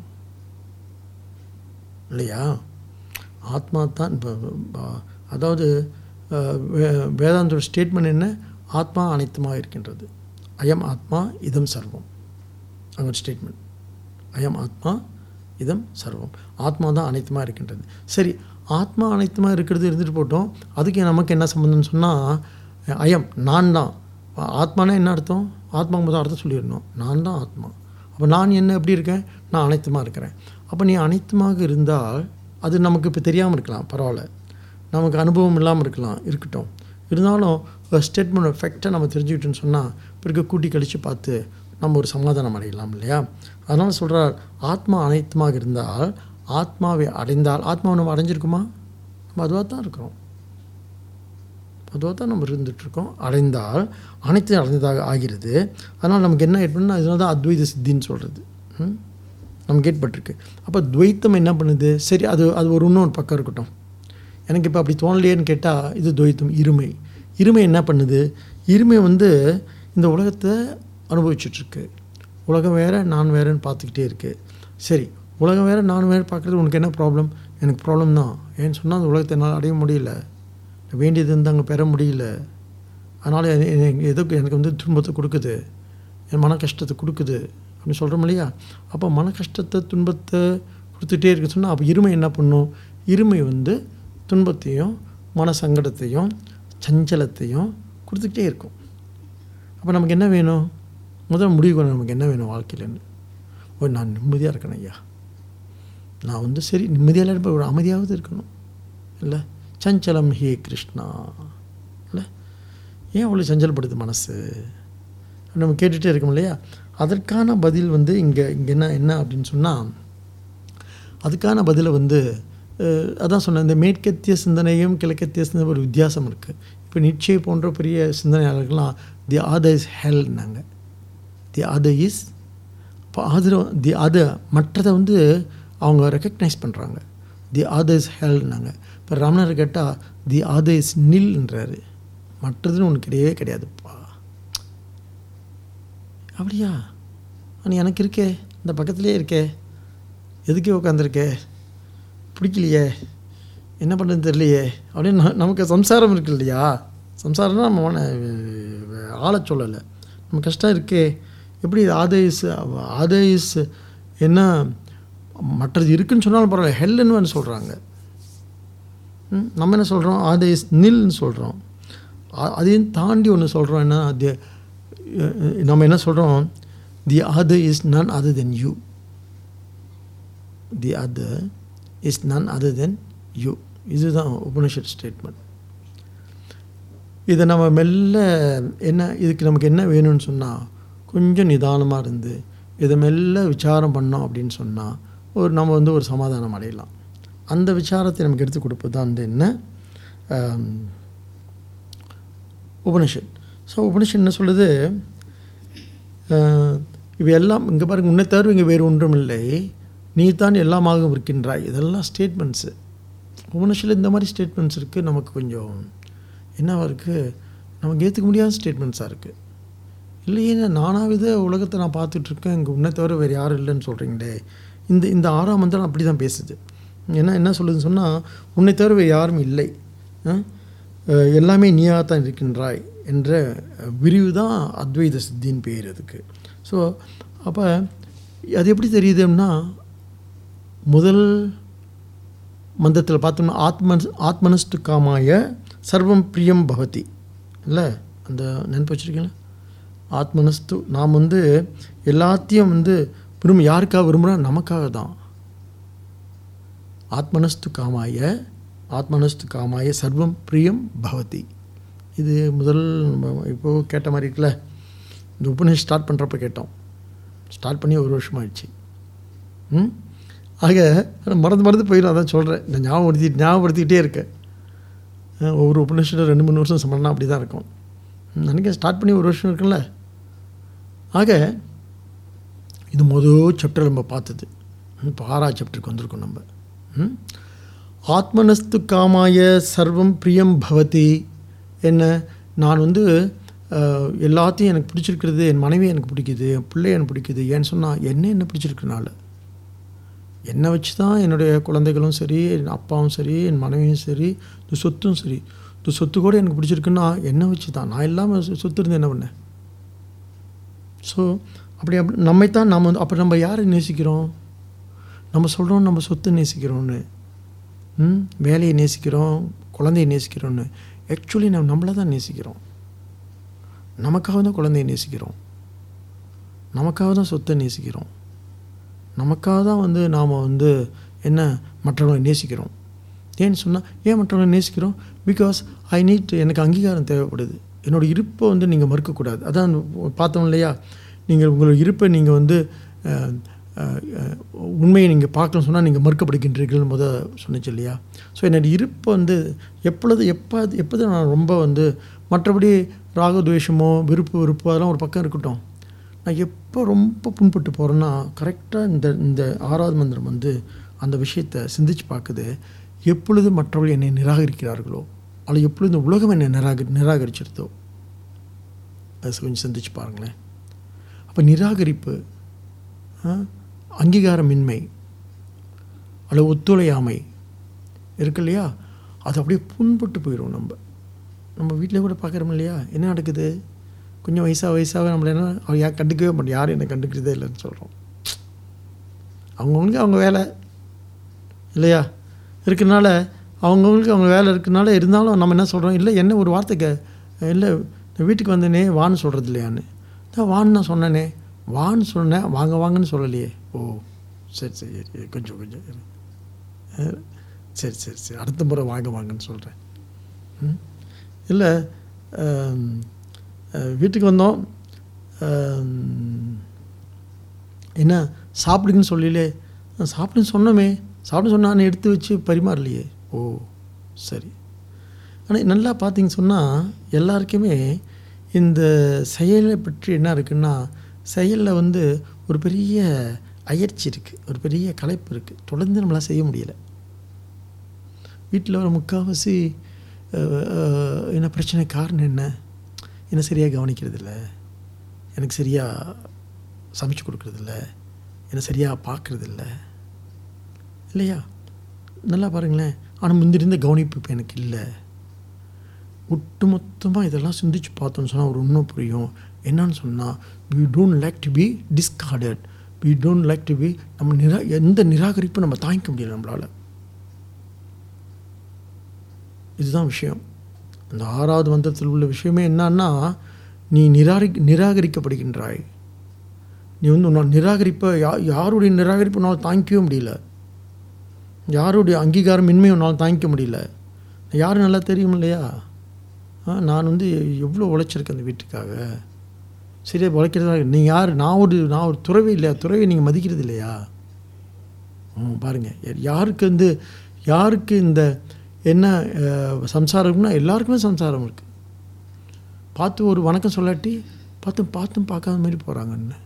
Speaker 1: இல்லையா ஆத்மா தான் இப்போ அதாவது அஹ், வே- வேதாந்தோட ஸ்டேட்மெண்ட் என்ன ஆத்மா அனைத்துமாக இருக்கின்றது அயம் ஆத்மா இதம் சர்வம் அங்கே ஒரு ஸ்டேட்மெண்ட் அயம் ஆத்மா இதம் சர்வம் ஆத்மா தான் அனைத்துமாக இருக்கின்றது சரி ஆத்மா அனைத்துமாக இருக்கிறது இருந்துட்டு போட்டோம் அதுக்கு நமக்கு என்ன சம்மந்தம்னு சொன்னால் அயம் நான் தான் ஆத்மானா என்ன அர்த்தம் ஆத்மா முதல் அர்த்தம் சொல்லிடணும் நான் தான் ஆத்மா அப்போ நான் என்ன எப்படி இருக்கேன் நான் அனைத்துமாக இருக்கிறேன் அப்போ நீ அனைத்துமாக இருந்தால் அது நமக்கு இப்போ தெரியாமல் இருக்கலாம் பரவாயில்ல நமக்கு அனுபவம் இல்லாமல் இருக்கலாம் இருக்கட்டும் இருந்தாலும் ஸ்டேட்மெண்ட் எஃபெக்டை நம்ம தெரிஞ்சுக்கிட்டோன்னு சொன்னால் பிறகு கூட்டி கழித்து பார்த்து நம்ம ஒரு சமாதானம் அடையலாம் இல்லையா அதனால் சொல்கிறார் ஆத்மா அனைத்துமாக இருந்தால் ஆத்மாவை அடைந்தால் ஆத்மாவை நம்ம அடைஞ்சிருக்குமா நம்ம அதுவாக தான் இருக்கிறோம் அதுவாக தான் நம்ம இருந்துகிட்ருக்கோம் அடைந்தால் அனைத்தையும் அடைந்ததாக ஆகிறது அதனால் நமக்கு என்ன ஏற்படும்னா இதனால தான் அத்வைத சித்தின்னு சொல்கிறது நமக்கு ஏற்பட்டிருக்கு அப்போ துவைத்தம் என்ன பண்ணுது சரி அது அது ஒரு இன்னொரு பக்கம் இருக்கட்டும் எனக்கு இப்போ அப்படி தோணலையேன்னு கேட்டால் இது துவைத்தம் இருமை இருமை என்ன பண்ணுது இருமை வந்து இந்த உலகத்தை அனுபவிச்சுட்ருக்கு உலகம் வேற நான் வேறன்னு பார்த்துக்கிட்டே இருக்கு சரி உலகம் வேற நான் வேற பார்க்குறது உனக்கு என்ன ப்ராப்ளம் எனக்கு ப்ராப்ளம் தான் ஏன்னு சொன்னால் அந்த உலகத்தை என்னால் அடைய முடியல வேண்டியது இருந்து அங்கே பெற முடியல அதனால் எனக்கு எதுக்கு எனக்கு வந்து துன்பத்தை கொடுக்குது என் மன கஷ்டத்தை கொடுக்குது அப்படின்னு சொல்கிறோம் இல்லையா அப்போ மன கஷ்டத்தை துன்பத்தை கொடுத்துட்டே இருக்க சொன்னால் அப்போ இருமை என்ன பண்ணும் இருமை வந்து துன்பத்தையும் மன சங்கடத்தையும் சஞ்சலத்தையும் கொடுத்துக்கிட்டே இருக்கும் அப்போ நமக்கு என்ன வேணும் முதல்ல முடிவு பண்ண நமக்கு என்ன வேணும் வாழ்க்கையிலன்னு ஓ நான் நிம்மதியாக இருக்கணும் ஐயா நான் வந்து சரி நிம்மதியாக இருப்ப ஒரு அமைதியாவது இருக்கணும் இல்லை சஞ்சலம் ஹே கிருஷ்ணா இல்லை ஏன் அவ்வளோ சஞ்சலப்படுது மனசு நம்ம கேட்டுகிட்டே இருக்கோம் இல்லையா அதற்கான பதில் வந்து இங்கே இங்கே என்ன என்ன அப்படின்னு சொன்னால் அதுக்கான பதிலை வந்து அஹ், அதான் சொன்னேன் இந்த மேற்கத்திய சிந்தனையும் கிழக்கத்திய சிந்தனை ஒரு வித்தியாசம் இருக்குது இப்போ நிச்சய போன்ற பெரிய சிந்தனையாளர்கள்லாம் தி அதர் இஸ் ஹெல்னாங்க தி அதர் இஸ் இப்போ அது தி அதர் மற்றதை வந்து அவங்க ரெக்கக்னைஸ் பண்ணுறாங்க தி அதர் இஸ் ஹெல்னாங்க இப்போ ரமணர் கேட்டால் தி அதர்ஸ் நில்ன்றாரு மற்றதுன்னு ஒன்று கிடையவே கிடையாதுப்பா அப்படியா ஆனால் எனக்கு இருக்கே இந்த பக்கத்துலேயே இருக்கே எதுக்கே உட்காந்துருக்கே பிடிக்கலையே என்ன பண்ணுறதுன்னு தெரியலையே அப்படின்னு ந- நமக்கு சம்சாரம் இருக்கு இல்லையா சம்சாரம்னா நம்ம மன ஆளை சொல்லலை நம்ம கஷ்டம் இருக்கே எப்படி ஆதேஸ் ஆதேஸ் என்ன மற்றது இருக்குன்னு சொன்னாலும் பரவாயில்ல ஹெல்லுன்னு சொல்கிறாங்க ம், நம்ம என்ன சொல்கிறோம் ஆதேஸ் நில்னு சொல்கிறோம் அதையும் தாண்டி ஒன்று சொல்கிறோம் என்ன அது அஹ், நம்ம என்ன சொல்கிறோம் the other is none other then you the other is none other then you இதுதான் உபனிஷத் ஸ்டேட்மெண்ட் இதை நம்ம மெல்ல என்ன இதுக்கு நமக்கு என்ன வேணும்னு சொன்னால் கொஞ்சம் நிதானமாக இருந்து இதை மெல்ல விசாரம் பண்ணோம் அப்படின்னு சொன்னால் ஒரு நம்ம வந்து ஒரு சமாதானம் அடையலாம் அந்த விசாரத்தை நமக்கு எடுத்து கொடுப்பது தான் வந்து என்ன ஆம், உபனிஷத் ஸோ உபனிஷத் என்ன சொல்லுது அஹ், இவை எல்லாம் இங்கே பாருங்க உன்னை தவிர இங்கே வேறு ஒன்றும் இல்லை நீ தான் எல்லாமாக இருக்கின்றாய் இதெல்லாம் ஸ்டேட்மெண்ட்ஸு உபனிஷத்தில் இந்த மாதிரி ஸ்டேட்மெண்ட்ஸ் இருக்குது நமக்கு கொஞ்சம் என்னவா இருக்குது நமக்கு ஏற்றுக்க முடியாத ஸ்டேட்மெண்ட்ஸாக இருக்குது இல்லையே நானாக இதை உலகத்தை நான் பார்த்துட்ருக்கேன் இங்கே உன்னை தவிர வேறு யாரும் இல்லைன்னு சொல்கிறீங்களே இந்த இந்த ஆறாம் மந்திரம் அப்படி தான் பேசுது ஏன்னா என்ன சொல்லுதுன்னு சொன்னால் உன்னை தவிர வேறு யாரும் இல்லை அஹ், அஹ், எல்லாமே நீயாக தான் இருக்கின்றாய் என்ற விரிவு தான் அத்வைத சித்தின்னு பேர் அதுக்கு ஸோ அப்போ அது எப்படி தெரியுதுன்னா முதல் மந்திரத்தில் பார்த்தோம்னா ஆத்ம ஆத்மனஸ்து காமாய சர்வம் பிரியம் பவதி இல்லை அந்த நினைப்பு வச்சுருக்கீங்களா ஆத்மனஸ்து நாம் வந்து எல்லாத்தையும் வந்து விரும்ப யாருக்காக விரும்புகிறோம் நமக்காக தான் ஆத்மனஸ்து காமாய ஆத்மனஸ்து காமாய சர்வம் பிரியம் பவதி இது முதல் நம்ம இப்போது கேட்ட மாதிரி இருக்குல்ல இந்த உபநிஷம் ஸ்டார்ட் பண்ணுறப்ப கேட்டோம் ஸ்டார்ட் பண்ணி ஒரு வருஷம் ஆயிடுச்சு ம் ஆக ஆனா மறந்து மறந்து போயிடும் அதான் சொல்கிறேன் நான் ஞாபகப்படுத்தி ஞாபகப்படுத்திக்கிட்டே இருக்கேன் அஹ் ஒவ்வொரு உபநிஷத்தில் ரெண்டு மூணு வருஷம் சமணம்னா அப்படி தான் இருக்கும் நினைக்கிறேன் ஸ்டார்ட் பண்ணி ஒரு வருஷம் இருக்குல்ல ஆக இது மொதல் சாப்டர் நம்ம பார்த்தது இப்போ ஆறாவது சாப்டருக்கு வந்திருக்கோம் நம்ம ம்? ஆத்மனஸ்து காமாய சர்வம் பிரியம் பவதி என்ன நான் வந்து அஹ், எல்லாத்தையும் எனக்கு பிடிச்சிருக்கிறது என் மனைவி எனக்கு பிடிக்குது என் பிள்ளை எனக்கு பிடிக்குது ஏன்னு சொன்னால் என்ன என்ன பிடிச்சிருக்கனால என்னை வச்சு தான் என்னுடைய குழந்தைகளும் சரி என் அப்பாவும் சரி என் மனைவியும் சரி இந்த சொத்தும் சரி இந்த சொத்து கூட எனக்கு பிடிச்சிருக்குன்னா என்னை வச்சு தான் நான் இல்லாமல் சொ- சொத்து இருந்து என்ன பண்ணேன் ஸோ அப்படி அப்படி நம்மைத்தான் நாம் வந்து அப்போ நம்ம யாரை நேசிக்கிறோம் நம்ம சொல்கிறோம் நம்ம சொத்து நேசிக்கிறோன்னு ம் வேலையை நேசிக்கிறோம் குழந்தையை நேசிக்கிறோன்னு ஆக்சுவலி நம்ம நம்மளை தான் நேசிக்கிறோம் நமக்காக தான் குழந்தையை நேசிக்கிறோம் நமக்காக தான் சொத்தை நேசிக்கிறோம் நமக்காக தான் வந்து நாம் வந்து என்ன மற்றவங்களை நேசிக்கிறோம் ஏன்னு சொன்னால் ஏன் மற்றவங்களை நேசிக்கிறோம் பிகாஸ் ஐ நீட் எனக்கு அங்கீகாரம் தேவைப்படுது என்னோட இருப்பை வந்து நீங்கள் மறுக்கக்கூடாது அதான் பார்த்தோம் இல்லையா நீங்கள் உங்களோட இருப்பை நீங்கள் வந்து அஹ், அஹ், அஹ், உண்மையை நீங்கள் பார்க்கணும்னு சொன்னால் நீங்கள் மறுக்கப்படுகின்றீர்கள் முத சொன்னிச்சு இல்லையா ஸோ என்னோட இருப்பை வந்து எப்பொழுது எப்போ எப்போது நான் ரொம்ப வந்து மற்றபடி ராகத்வேஷமோ விருப்பு வெறுப்பு அதெல்லாம் ஒரு பக்கம் இருக்கட்டும் நான் எப்போ ரொம்ப புண்பட்டு போகிறேன்னா கரெக்டாக இந்த இந்த ஆறாவது மந்திரம் வந்து அந்த விஷயத்தை சிந்திச்சு பார்க்குது எப்பொழுது மற்றவர்கள் என்னை நிராகரிக்கிறார்களோ அல்லது எப்பொழுது இந்த உலகம் என்னை நிராகரி நிராகரிச்சிருதோ அது கொஞ்சம் சிந்திச்சு பாருங்களேன் அப்போ நிராகரிப்பு ஆ, அங்கீகாரமின்மை அல்லது ஒத்துழையாமை இருக்கு இல்லையா அது அப்படியே புண்பட்டு போயிடும் நம்ம நம்ம வீட்டிலே கூட பார்க்குறோம் இல்லையா என்ன நடக்குது கொஞ்சம் வயசாக வயசாக நம்மள என்ன அவ யார் கண்டுக்கவே மாட்டோம் யாரும் என்னை கண்டுக்கிறதே இல்லைன்னு சொல்கிறோம் அவங்கவுங்களுக்கு அவங்க வேலை இல்லையா இருக்கனால அவங்கவுங்களுக்கு அவங்க வேலை இருக்கனால இருந்தாலும் நம்ம என்ன சொல்கிறோம் இல்லை என்ன ஒரு வார்த்தைக்கு இல்லை நான் வீட்டுக்கு வந்தேனே வான்னு சொல்கிறது இல்லையான்னு நான் வான்னு நான் சொன்னேனே வான்னு சொன்னேன் வாங்க வாங்கன்னு சொல்லலையே ஓ சரி சரி சரி, கொஞ்சம் கொஞ்சம் இரு. அஹ், சரி சரி சரி அடுத்த முறை வாங்க வாங்கன்னு சொல்கிறேன் ம் இல்லை ஆம், அஹ், வீட்டுக்கு வந்தோம் ஆம், என்ன சாப்பிடுங்கன்னு சொல்லலே நான் சாப்பிடுன்னு சொன்னோமே சாப்பிட சொன்னான்னு எடுத்து வச்சு பரிமாறலையே ஓ சரி ஆனால் நல்லா பார்த்தீங்க சொன்னால் எல்லாருக்குமே இந்த செயலை பற்றி என்ன இருக்குன்னா செயலில் வந்து ஒரு பெரிய அயற்சி இருக்குது ஒரு பெரிய களைப்பு இருக்குது தொடர்ந்து நம்மளால் செய்ய முடியலை வீட்டில் ஒரு முக்கால்வாசி அஹ், அஹ், என்ன பிரச்சனை காரணம் என்ன என்ன சரியாக கவனிக்கிறதில்ல எனக்கு சரியாக சமைச்சு கொடுக்கறதில்ல என்ன சரியாக பார்க்குறதில்ல இல்லையா நல்லா பாருங்களேன் ஆனால் முந்திருந்த கவனிப்பு இப்போ எனக்கு இல்லை ஒட்டுமொத்தமாக இதெல்லாம் சிந்திச்சு பார்த்தோன்னு சொன்னால் ஒரு உண்மை புரியும் என்னன்னு சொன்னால் we don't like to be discarded we don't like to be நம்ம நிரா எந்த நிராகரிப்பும் நம்ம தாங்கிக்க முடியல நம்மளால் இதுதான் விஷயம் அந்த ஆறாவது மந்திரத்தில் உள்ள விஷயமே என்னன்னா நீ நிராகரி நிராகரிக்கப்படுகின்றாய் நீ வந்து உன்னால் நிராகரிப்பை யா யாருடைய நிராகரிப்பு உன்னால் தாங்கிக்கவே முடியல யாருடைய அங்கீகாரம் இன்மை உன்னால் தாங்கிக்க முடியல யாரும் நல்லா தெரியும் இல்லையா ஆ, நான் வந்து எவ்வளோ உழைச்சிருக்கேன் அந்த வீட்டுக்காக சரியா உழைக்கிறதா நீ யார் நான் ஒரு நான் ஒரு துறவி இல்லையா துறவி நீங்கள் மதிக்கிறது இல்லையா ம் பாருங்கள் யாருக்கு வந்து யாருக்கு இந்த என்ன அஹ், சம்சாரம் இருக்குன்னா எல்லாருக்குமே சம்சாரம் இருக்குது பார்த்து ஒரு வணக்கம் சொல்லாட்டி பார்த்தும் பார்த்தும் பார்க்காத மாதிரி போகிறாங்கன்னு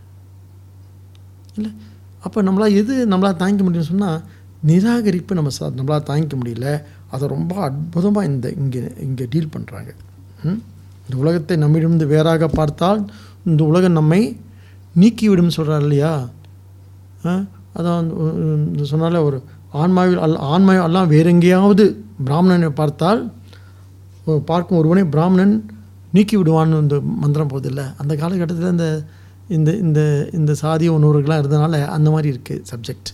Speaker 1: இல்லை அப்போ நம்மளால் எது நம்மளால் தாங்கிக்க முடியும்னு சொன்னால் நிராகரிப்பு நம்ம சா நம்மளால் தாங்கிக்க முடியல அதை ரொம்ப அற்புதமாக இந்த இங்கே இங்கே டீல் பண்ணுறாங்க இந்த உலகத்தை நம்மிடமிருந்து வேறாக பார்த்தால் இந்த உலகம் நம்மை நீக்கிவிடும் சொல்கிறார் இல்லையா ஆ, அதான் வந்து, சொன்னால ஒரு ஆன்மாவில் அல்ல ஆன்மாவில் எல்லாம் வேற எங்கேயாவது பிராமணனை பார்த்தால் ஒரு பார்க்கும் ஒருவனை பிராமணன் நீக்கி விடுவான்னு இந்த மந்திரம் போதில்ல அந்த காலகட்டத்தில் இந்த இந்த இந்த இந்த சாதிய உணர்வுகள்லாம் இருந்தனால அந்த மாதிரி இருக்குது சப்ஜெக்ட்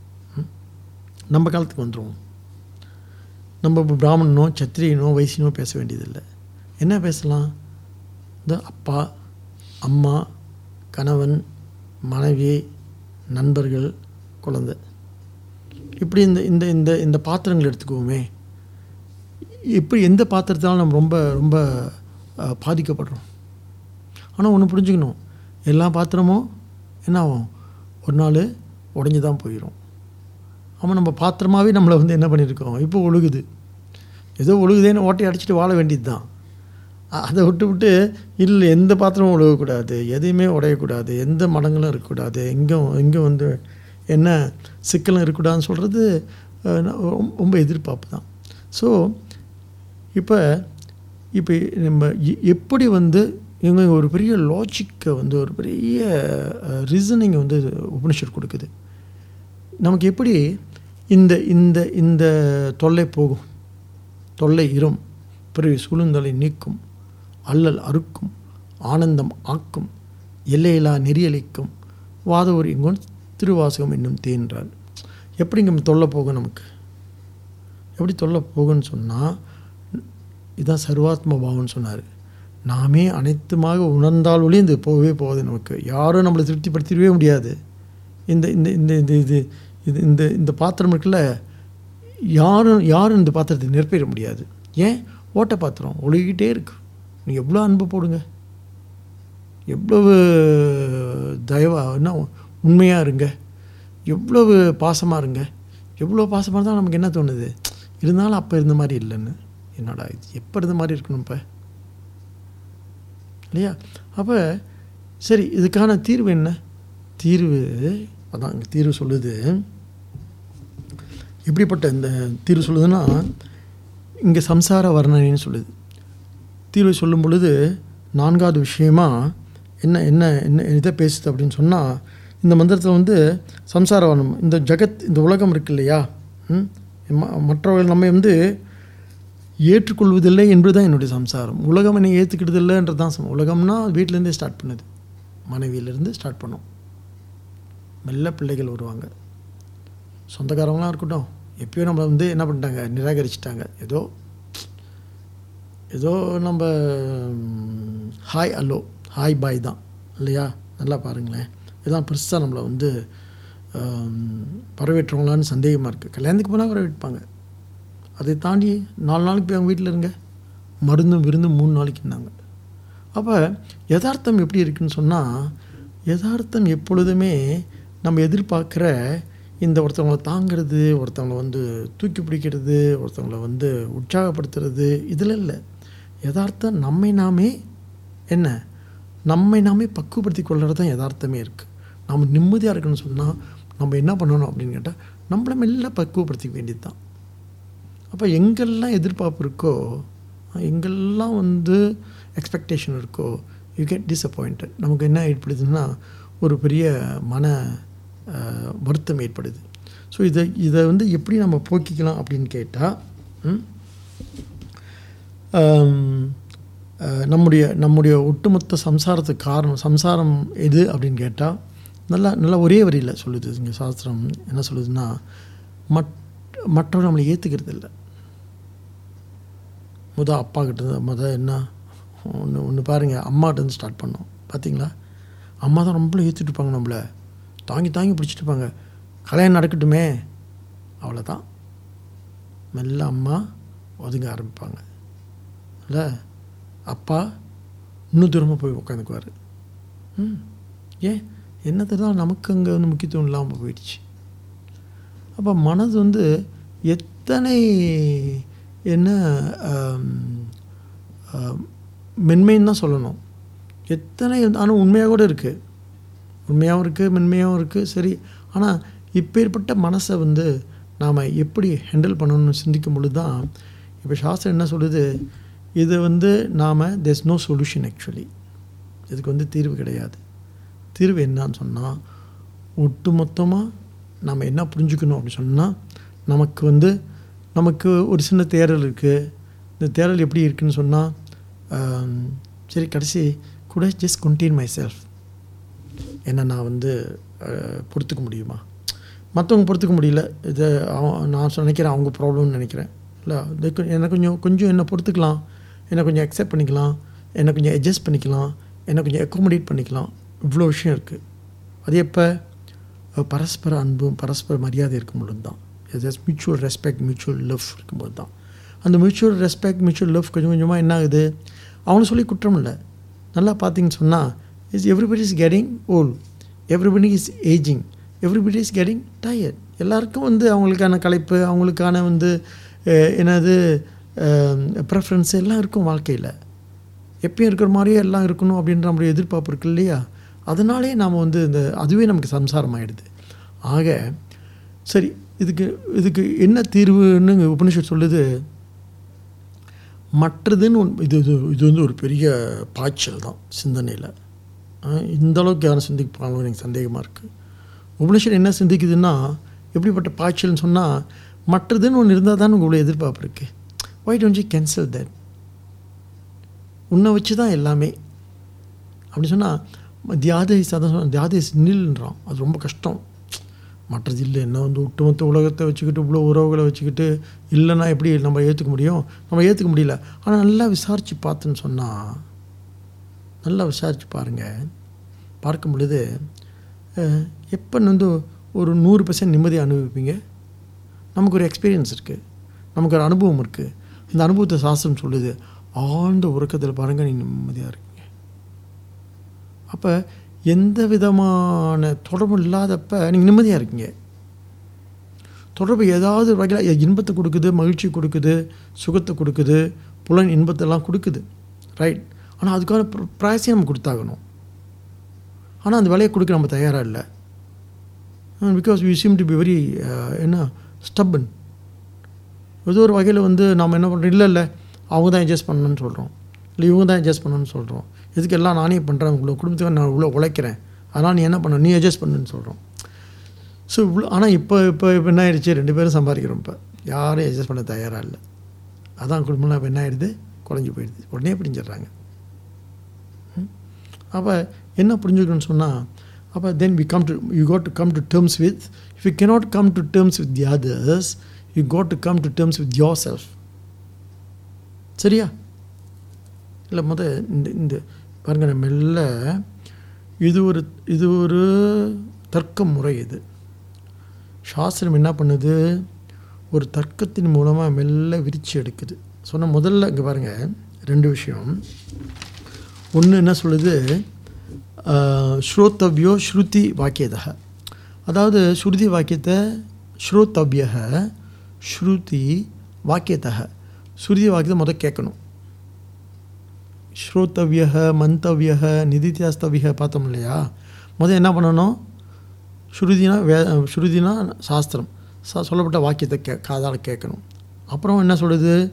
Speaker 1: நம்ம காலத்துக்கு வந்துடுவோம் நம்ம இப்போ பிராமணனோ சத்திரியனோ வைசியனோ பேச வேண்டியதில்லை என்ன பேசலாம் இந்த அப்பா அம்மா கணவன் மனைவி நண்பர்கள் குழந்தை இப்படி இந்த இந்த இந்த இந்த பாத்திரங்கள் எடுத்துக்குவோமே இப்படி எந்த பாத்திரத்தாலும் நம்ம ரொம்ப ரொம்ப அஹ், பாதிக்கப்படுறோம் ஆனால் ஒன்று புரிஞ்சுக்கணும் எல்லா பாத்திரமும் என்ன ஆகும் ஒரு நாள் உடஞ்சி தான் போயிடும் ஆமாம் நம்ம பாத்திரமாகவே நம்மளை வந்து என்ன பண்ணியிருக்கோம் இப்போ ஒழுகுது ஏதோ ஒழுகுதேன்னு ஓட்டை அடிச்சுட்டு வாழ வேண்டியது தான் அதை விட்டு விட்டு இல்லை எந்த பாத்திரமும் ஒழுகக்கூடாது எதையுமே உடையக்கூடாது எந்த மடங்களும் இருக்கக்கூடாது எங்கும் எங்கும் வந்து என்ன சிக்கலும் இருக்கக்கூடாதுன்னு சொல்கிறது அஹ், நான் ரொம்ப- ரொம்ப எதிர்பார்ப்பு தான் ஸோ இப்போ இப்போ நம்ம எ- எப்படி வந்து இவங்க ஒரு பெரிய லாஜிக்கை வந்து ஒரு பெரிய ரீசனிங்கை வந்து உபனிஷத் கொடுக்குது நமக்கு எப்படி இந்த இந்த இந்த தொல்லை போகும் தொல்லை இரும் பிறகு சூழ்ந்தலை நீக்கும் அல்லல் அறுக்கும் ஆனந்தம் ஆக்கும் எல்லையில்லா நெறியளிக்கும் வாதவரி இங்கோன் திருவாசகம் என்னும் தேன்றார் எப்படிங்க தொல்லை போகும் நமக்கு எப்படி தொல்லை போகும்னு சொன்னால் இதான் சர்வாத்ம பாவம்னு சொன்னார் நாமே அனைத்துமாக உணர்ந்தால் ஒளி இது போகவே போகுது நமக்கு யாரும் நம்மளை திருப்திப்படுத்திடவே முடியாது இந்த இந்த இந்த இந்த இது இது இந்த இந்த பாத்திரம் இருக்குல்ல யாரும் யாரும் இந்த பாத்திரத்தை நிரப்பிட முடியாது ஏன் ஓட்ட பாத்திரம் ஒழுகிட்டே இருக்கு நீங்கள் எவ்வளோ அன்பு போடுங்க எவ்வளவு தயவா என்ன உண்மையாக இருங்க எவ்வளவு பாசமாக இருங்க எவ்வளோ பாசமாக இருந்தால் நமக்கு என்ன தோணுது இருந்தாலும் அப்போ இருந்த மாதிரி இல்லைன்னு என்னடா இது எப்போ இருந்த மாதிரி இருக்கணும் இப்போ இல்லையா அப்போ சரி இதுக்கான தீர்வு என்ன தீர்வு அதான் இங்கே தீர்வு சொல்லுது எப்படிப்பட்ட இந்த தீர்வு சொல்லுதுன்னா இங்கே சம்சார வர்ணனைன்னு சொல்லுது தீர்வை சொல்லும் பொழுது நான்காவது விஷயமா என்ன என்ன என்ன இதை பேசுது அப்படின்னு சொன்னால் இந்த மந்திரத்தில் வந்து சம்சார வர்ணம் இந்த ஜகத் இந்த உலகம் இருக்கு இல்லையா ம்? ம- மற்றவர்கள் நம்மை வந்து ஏற்றுக்கொள்வதில்லை என்பது தான் என்னுடைய சம்சாரம் உலகம் என்னை ஏற்றுக்கிட்டதில்லைன்றது தான் சம் உலகம்னா வீட்டிலேருந்தே ஸ்டார்ட் பண்ணுது மனைவியிலேருந்து ஸ்டார்ட் பண்ணும் மெல்ல பிள்ளைகள் வருவாங்க சொந்தக்காரங்களாம் இருக்கட்டும் எப்பயோ நம்மளை வந்து என்ன பண்ணிட்டாங்க நிராகரிச்சிட்டாங்க ஏதோ ஏதோ நம்ம ம், ஹாய் அல்லோ ஹாய் பாய் தான் இல்லையா நல்லா பாருங்களேன் இதான் பெருசாக நம்மளை வந்து ஆம், வரவேற்றவங்களான்னு சந்தேகமாக இருக்குது கல்யாணத்துக்கு போனால் வரவேற்பாங்க அதை தாண்டி நாலு நாளைக்கு போய் அவங்க வீட்டில் இருங்க மருந்தும் விருந்தும் மூணு நாளைக்குன்னாங்க அப்போ யதார்த்தம் எப்படி இருக்குன்னு சொன்னால் யதார்த்தம் எப்பொழுதுமே நம்ம எதிர்பார்க்குற இந்த ஒருத்தவங்களை தாங்கிறது ஒருத்தவங்களை வந்து தூக்கி பிடிக்கிறது ஒருத்தவங்களை வந்து உற்சாகப்படுத்துறது இதில் இல்லை யதார்த்தம் நம்மை நாமே என்ன நம்மை நாமே பக்குவப்படுத்தி கொள்கிறது தான் யதார்த்தமே இருக்குது நம்ம நிம்மதியாக இருக்குன்னு சொன்னால் நம்ம என்ன பண்ணணும் அப்படின்னு கேட்டால் நம்மளை மெல்ல பக்குவப்படுத்திக்க வேண்டியது தான் அப்போ எங்கெல்லாம் எதிர்பார்ப்பு இருக்கோ எங்கெல்லாம் வந்து எக்ஸ்பெக்டேஷன் இருக்கோ யூ கெட் டிசப்பாயிண்டட் நமக்கு என்ன ஏற்படுதுன்னா ஒரு பெரிய மன அஹ், வருத்தம் ஏற்படுது ஸோ இதை இதை வந்து எப்படி நம்ம போக்கிக்கலாம் அப்படின்னு கேட்டால் நம்முடைய நம்முடைய ஒட்டுமொத்த சம்சாரத்துக்கு காரணம் சம்சாரம் எது அப்படின்னு கேட்டால் நல்லா நல்லா ஒரே வரியில் சொல்லுது இங்கே சாஸ்திரம் என்ன சொல்லுதுன்னா மட் மற்றவங்க நம்மளை ஏற்றுக்கிறது இல்லை முத அப்பா கிட்ட இருந்து முத என்ன ஒன்று ஒன்று பாருங்கள் அம்மாகிட்டேருந்து ஸ்டார்ட் பண்ணோம் பார்த்தீங்களா அம்மா தான் ரொம்ப ஏற்றிட்டு இருப்பாங்க நம்மளை தாங்கி தாங்கி பிடிச்சிட்டு இருப்பாங்க கல்யாணம் நடக்கட்டுமே அவ்வளோதான் மெல்ல அம்மா ஒதுங்க ஆரம்பிப்பாங்க இல்லை அப்பா இன்னும் தூரமாக போய் உட்காந்துக்குவார் ம் ஏன் என்னதுதான் நமக்கு அங்கே வந்து முக்கியத்துவம் இல்லாமல் போயிடுச்சு அப்போ மனது வந்து எத்தனை என்ன ஆம், ஆம், மென்மைன்னு தான் சொல்லணும் எத்தனை ஆனால் உண்மையாக கூட இருக்குது உண்மையாகவும் இருக்குது மென்மையாகவும் இருக்குது சரி ஆனால் இப்பேற்பட்ட மனசை வந்து நாம் எப்படி ஹேண்டில் பண்ணணும்னு சிந்திக்கும் பொழுது தான் இப்போ சாஸ்திரம் என்ன சொல்லுது இது வந்து நாம் there's நோ சொல்யூஷன் ஆக்சுவலி இதுக்கு வந்து தீர்வு கிடையாது தீர்வு என்னன்னு சொன்னால் ஒட்டுமொத்தமாக நம்ம என்ன புரிஞ்சுக்கணும் அப்படின்னு சொன்னால் நமக்கு வந்து நமக்கு ஒரு சின்ன தேடல் இருக்குது இந்த தேடல் எப்படி இருக்குன்னு சொன்னால் சரி கடைசி கூட ஜஸ்ட் contain மை செல்ஃப் என்ன நான் வந்து அஹ், பொறுத்துக்க முடியுமா மற்றவங்க பொறுத்துக்க முடியல இது அவன் நான் சொ- நினைக்கிறேன் அவங்க ப்ராப்ளம்னு நினைக்கிறேன் இல்லை இது கொ- என்னை கொஞ்சம் கொஞ்சம் என்னை பொறுத்துக்கலாம் என்னை கொஞ்சம் அக்செப்ட் பண்ணிக்கலாம் என்னை கொஞ்சம் அட்ஜஸ்ட் பண்ணிக்கலாம் என்னை கொஞ்சம் அக்கோமடேட் பண்ணிக்கலாம் இவ்வளோ விஷயம் இருக்குது அது எப்போ பரஸ்பர அன்பும் பரஸ்பர மரியாதை இருக்கும் பொழுது தான் just mutual respect mutual love இருக்கும்போது தான் அந்த மியூச்சுவல் ரெஸ்பெக்ட் மியூச்சுவல் லவ் கொஞ்சம் கொஞ்சமாக என்ன ஆகுது அவனு சொல்லி குற்றம் இல்லை நல்லா பார்த்தீங்கன்னு சொன்னால் is everybody is getting old everybody is ageing everybody is getting tired எல்லாருக்கும் வந்து அவங்களுக்கான களைப்பு அவங்களுக்கான வந்து அஹ், என்னது ப்ரெஃபரன்ஸ் எல்லாம் இருக்கும் வாழ்க்கையில் எப்பயும் இருக்கிற மாதிரியே எல்லாம் இருக்கணும் அப்படின்ற நம்மளுடைய எதிர்பார்ப்பு இருக்கு இல்லையா அதனாலே நாம் வந்து இந்த அதுவே நமக்கு சம்சாரம் ஆகிடுது ஆக சரி இதுக்கு இதுக்கு என்ன தீர்வுன்னு இங்க உபனிஷத் சொல்லுது மற்றதுன்னு ஒன்று இது இது இது வந்து ஒரு பெரிய பாய்ச்சல் தான் சிந்தனையில் இந்த அளவுக்கு யாரும் சிந்திப்பாங்களோ எனக்கு சந்தேகமாக இருக்குது உபனிஷத் என்ன சிந்திக்குதுன்னா எப்படிப்பட்ட பாய்ச்சல்னு சொன்னால் மற்றதுன்னு ஒன்று இருந்தால் தான் உங்களுடைய எதிர்பார்ப்பு இருக்குது why don't you cancel that உன்னை வச்சு தான் எல்லாமே அப்படி சொன்னால் தியாதேஸ் அதான் சொன்ன தியாதேஸ் நில்ன்றான் அது ரொம்ப கஷ்டம் மற்றது இல்லை என்ன வந்து ஒட்டுமொத்த உலகத்தை வச்சுக்கிட்டு இவ்வளோ உறவுகளை வச்சுக்கிட்டு இல்லைன்னா எப்படி நம்ம ஏற்றுக்க முடியும் நம்ம ஏற்றுக்க முடியல ஆனால் நல்லா விசாரித்து பார்த்துன்னு சொன்னால் நல்லா விசாரித்து பாருங்கள் பார்க்கும் பொழுது அஹ், எப்போ வந்து ஒரு நூறு பர்சன்ட் நிம்மதியை அனுபவிப்பீங்க நமக்கு ஒரு எக்ஸ்பீரியன்ஸ் இருக்குது நமக்கு ஒரு அனுபவம் இருக்குது இந்த அனுபவத்தை சாஸ்திரம் சொல்லுது ஆழ்ந்த உறக்கத்தில் பாருங்கள் நீ நிம்மதியாக இருக்கீங்க அப்போ எந்த விதமான தொடர்பும் இல்லாதப்ப நீங்கள் நிம்மதியாக இருக்கீங்க தொடர்பு ஏதாவது ஒரு வகையில் இன்பத்தை கொடுக்குது மகிழ்ச்சி கொடுக்குது சுகத்தை கொடுக்குது புலன் இன்பத்தெல்லாம் கொடுக்குது ரைட் ஆனால் அதுக்கான ப்ரைஸையும் நம்ம கொடுத்தாகணும் ஆனால் அந்த விலையை கொடுக்க நம்ம தயாராக இல்லை because we seem to be very என்ன ஸ்டப்பன் ஏதோ ஒரு வகையில் வந்து நாம் என்ன பண்ணுறோம் இல்லை இல்லை அவங்க தான் அட்ஜஸ்ட் பண்ணணும்னு சொல்கிறோம் இல்லை இவங்க தான் அட்ஜஸ்ட் பண்ணணும்னு சொல்கிறோம் இதுக்கு எல்லாம் நானே பண்ணுறேன் இவ்வளோ குடும்பத்துக்கு நான் இவ்வளோ உழைக்கிறேன் அதனால் நீ என்ன பண்ண நீ அட்ஜஸ்ட் பண்ணுன்னு சொல்கிறோம் ஸோ இவ்வளோ ஆனால் இப்போ இப்போ இப்போ என்ன ஆயிடுச்சு ரெண்டு பேரும் சம்பாதிக்கிறோம் இப்போ யாரும் அட்ஜஸ்ட் பண்ண தயாராக இல்லை அதான் குடும்பம்லாம் இப்போ என்ன ஆயிடுது குறைஞ்சி போயிடுது உடனே பிடிஞ்சிடுறாங்க அப்போ என்ன புரிஞ்சுக்கணும்னு சொன்னால் அப்போ then we come to you got to come to terms with if you cannot come to terms with the others you got to come to terms with yourself சரியா இல்லை முத இந்த இந்த பாருங்க நான் மெல்ல இது ஒரு இது ஒரு தர்க்க முறை இது சாஸ்திரம் என்ன பண்ணுது ஒரு தர்க்கத்தின் மூலமாக மெல்ல விரிச்சு எடுக்குது சொன்ன முதல்ல இங்கே பாருங்கள் ரெண்டு விஷயம் ஒன்று என்ன சொல்லுது ஆஹ், ஸ்ரோத்தவ்யோ ஸ்ருதி வாக்கியதா அதாவது ஸ்ருதி வாக்கியத்தை ஸ்ரோத்தவ்ய ஸ்ருதி வாக்கியத்தா ஸ்ருதி வாக்கியத்தை முதல் கேட்கணும் ஸ்ரோத்தவ்ய மந்தவ்ய நிதித்தியாஸ்தவ்ய பார்த்தோம் இல்லையா முதல் என்ன பண்ணணும் ஸ்ருதினா வே ஸ்ருதினா சாஸ்திரம் ச சொல்லப்பட்ட வாக்கியத்தை கே காதால் கேட்கணும் அப்புறம் என்ன சொல்லுது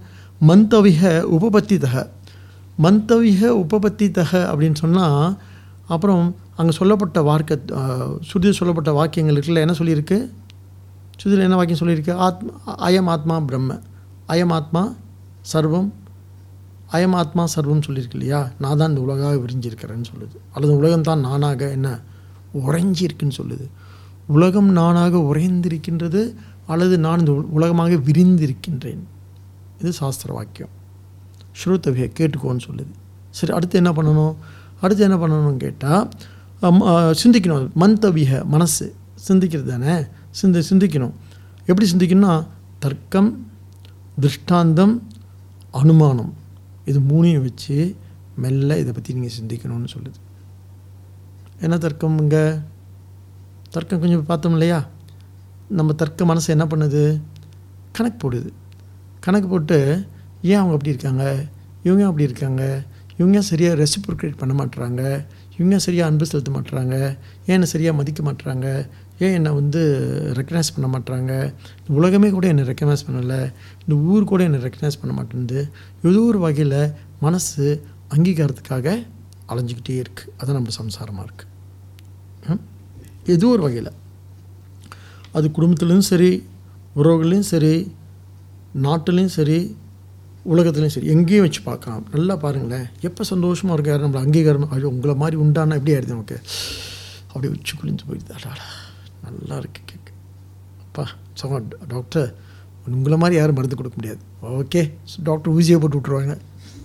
Speaker 1: மந்தவிக உபபத்திதக மந்தவிக உபபத்திதக அப்படின்னு சொன்னால் அப்புறம் அங்கே சொல்லப்பட்ட வார்க்க சுருதியில் சொல்லப்பட்ட வாக்கியங்கள் இருக்குல்ல என்ன சொல்லியிருக்கு சுருதியில் என்ன வாக்கியம் சொல்லியிருக்கு ஆத்மா அயம் ஆத்மா பிரம்ம அயம் ஆத்மா சர்வம் அயம் ஆத்மா சர்வம் சொல்லியிருக்கு இல்லையா நான் தான் இந்த உலகாக விரிஞ்சிருக்கிறேன்னு சொல்லுது அல்லது உலகம் தான் நானாக என்ன உறைஞ்சிருக்குன்னு சொல்லுது உலகம் நானாக உறைந்திருக்கின்றது அல்லது நான் இந்த உ- உலகமாக விரிந்திருக்கின்றேன் இது சாஸ்திர வாக்கியம் ஸ்ருத்தவிய கேட்டுக்கோன்னு சொல்லுது சரி அடுத்து என்ன பண்ணணும் அடுத்து என்ன பண்ணணும்னு கேட்டால் சிந்திக்கணும் மந்தவிய மனசு சிந்திக்கிறது தானே சிந்தி சிந்திக்கணும் எப்படி சிந்திக்கணும்னா தர்க்கம் திருஷ்டாந்தம் அனுமானம் இது மூணையும் வச்சு மெல்ல இதை பற்றி நீங்கள் சிந்திக்கணும்னு சொல்லுது என்ன தர்க்கம் இங்கே தர்க்கம் கொஞ்சம் பார்த்தோம் இல்லையா நம்ம தர்க்க மனசு என்ன பண்ணுது கணக்கு போடுது கணக்கு போட்டு ஏன் அவங்க அப்படி இருக்காங்க இவங்க ஏன் அப்படி இருக்காங்க இவங்க ஏன் சரியாக ரெசிப்ரோகேட் பண்ண மாட்டுறாங்க இவங்க ஏன் சரியாக அன்பு செலுத்த மாட்டுறாங்க ஏன் என்னை சரியாக மதிக்க மாட்டுறாங்க ஏன் என்னை வந்து ரெக்கக்னைஸ் பண்ண மாட்டுறாங்க இந்த உலகமே கூட என்னை ரெக்கக்னைஸ் பண்ணலை இந்த ஊர் கூட என்னை ரெக்கக்னைஸ் பண்ண மாட்டேங்குது ஏதோ ஒரு வகையில் மனசு அங்கீகாரத்துக்காக அலைஞ்சிக்கிட்டே இருக்குது அதான் நம்ம சம்சாரமாக இருக்குது ஏதோ ஒரு வகையில் அது குடும்பத்துலேயும் சரி உறவுகள்லையும் சரி நாட்டுலேயும் சரி உலகத்துலேயும் சரி எங்கேயும் வச்சு பார்க்கலாம் நல்லா பாருங்களேன் எப்போ சந்தோஷமாக இருக்க யாரும் நம்மளை அங்கீகாரம் ஐயோ உங்களை மாதிரி உண்டானா எப்படி ஆயிடுது நமக்கு அப்படியே உச்சி குளிஞ்சு போயிடுது அடாடா நல்லா இருக்கு கேட்க அப்பா சொன்ன டாக்டர் உங்களை மாதிரி யாரும் மருந்து கொடுக்க முடியாது ஓகே டாக்டர் ஊசியை போட்டு விட்ருவாங்க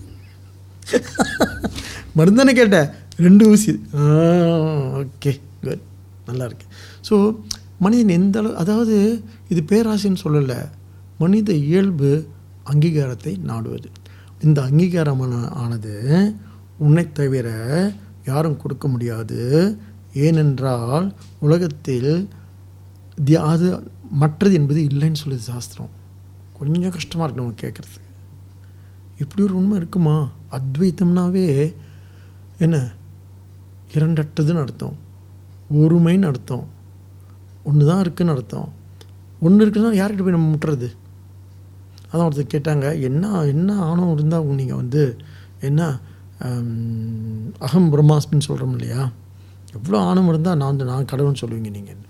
Speaker 1: மருந்தானே கேட்டேன் ரெண்டு ஊசி ஓகே குட் நல்லா இருக்கு ஸோ மனிதன் எந்த அளவு அதாவது இது பேராசைன்னு சொல்லலை மனித இயல்பு அங்கீகாரத்தை நாடுவது இந்த அங்கீகாரமான ஆனது உன்னை தவிர யாரும் கொடுக்க முடியாது ஏனென்றால் உலகத்தில் தி- அது மற்றது என்பது இல்லைன்னு சொல்லுது சாஸ்திரம் கொஞ்சம் கஷ்டமாக இருக்கு நம்ம கேட்குறதுக்கு இப்படி ஒரு உண்மை இருக்குமா அத்வைத்தம்னாவே என்ன இரண்டற்றதுன்னு அர்த்தம் ஒருமைன்னு அர்த்தம் ஒன்று தான் இருக்குன்னு அர்த்தம் ஒன்று இருக்குன்னா யார்கிட்ட போய் நம்ம முட்டுறது அதான் ஒருத்தர் கேட்டாங்க என்ன என்ன ஆணவம் இருந்தால் நீங்கள் வந்து என்ன ஹம், அகம் பிரம்மாஸ்மின்னு சொல்கிறோம் இல்லையா எவ்வளோ ஆணவம் இருந்தால் நான் வந்து நான் கடவுள்னு சொல்லுவீங்க நீங்கள்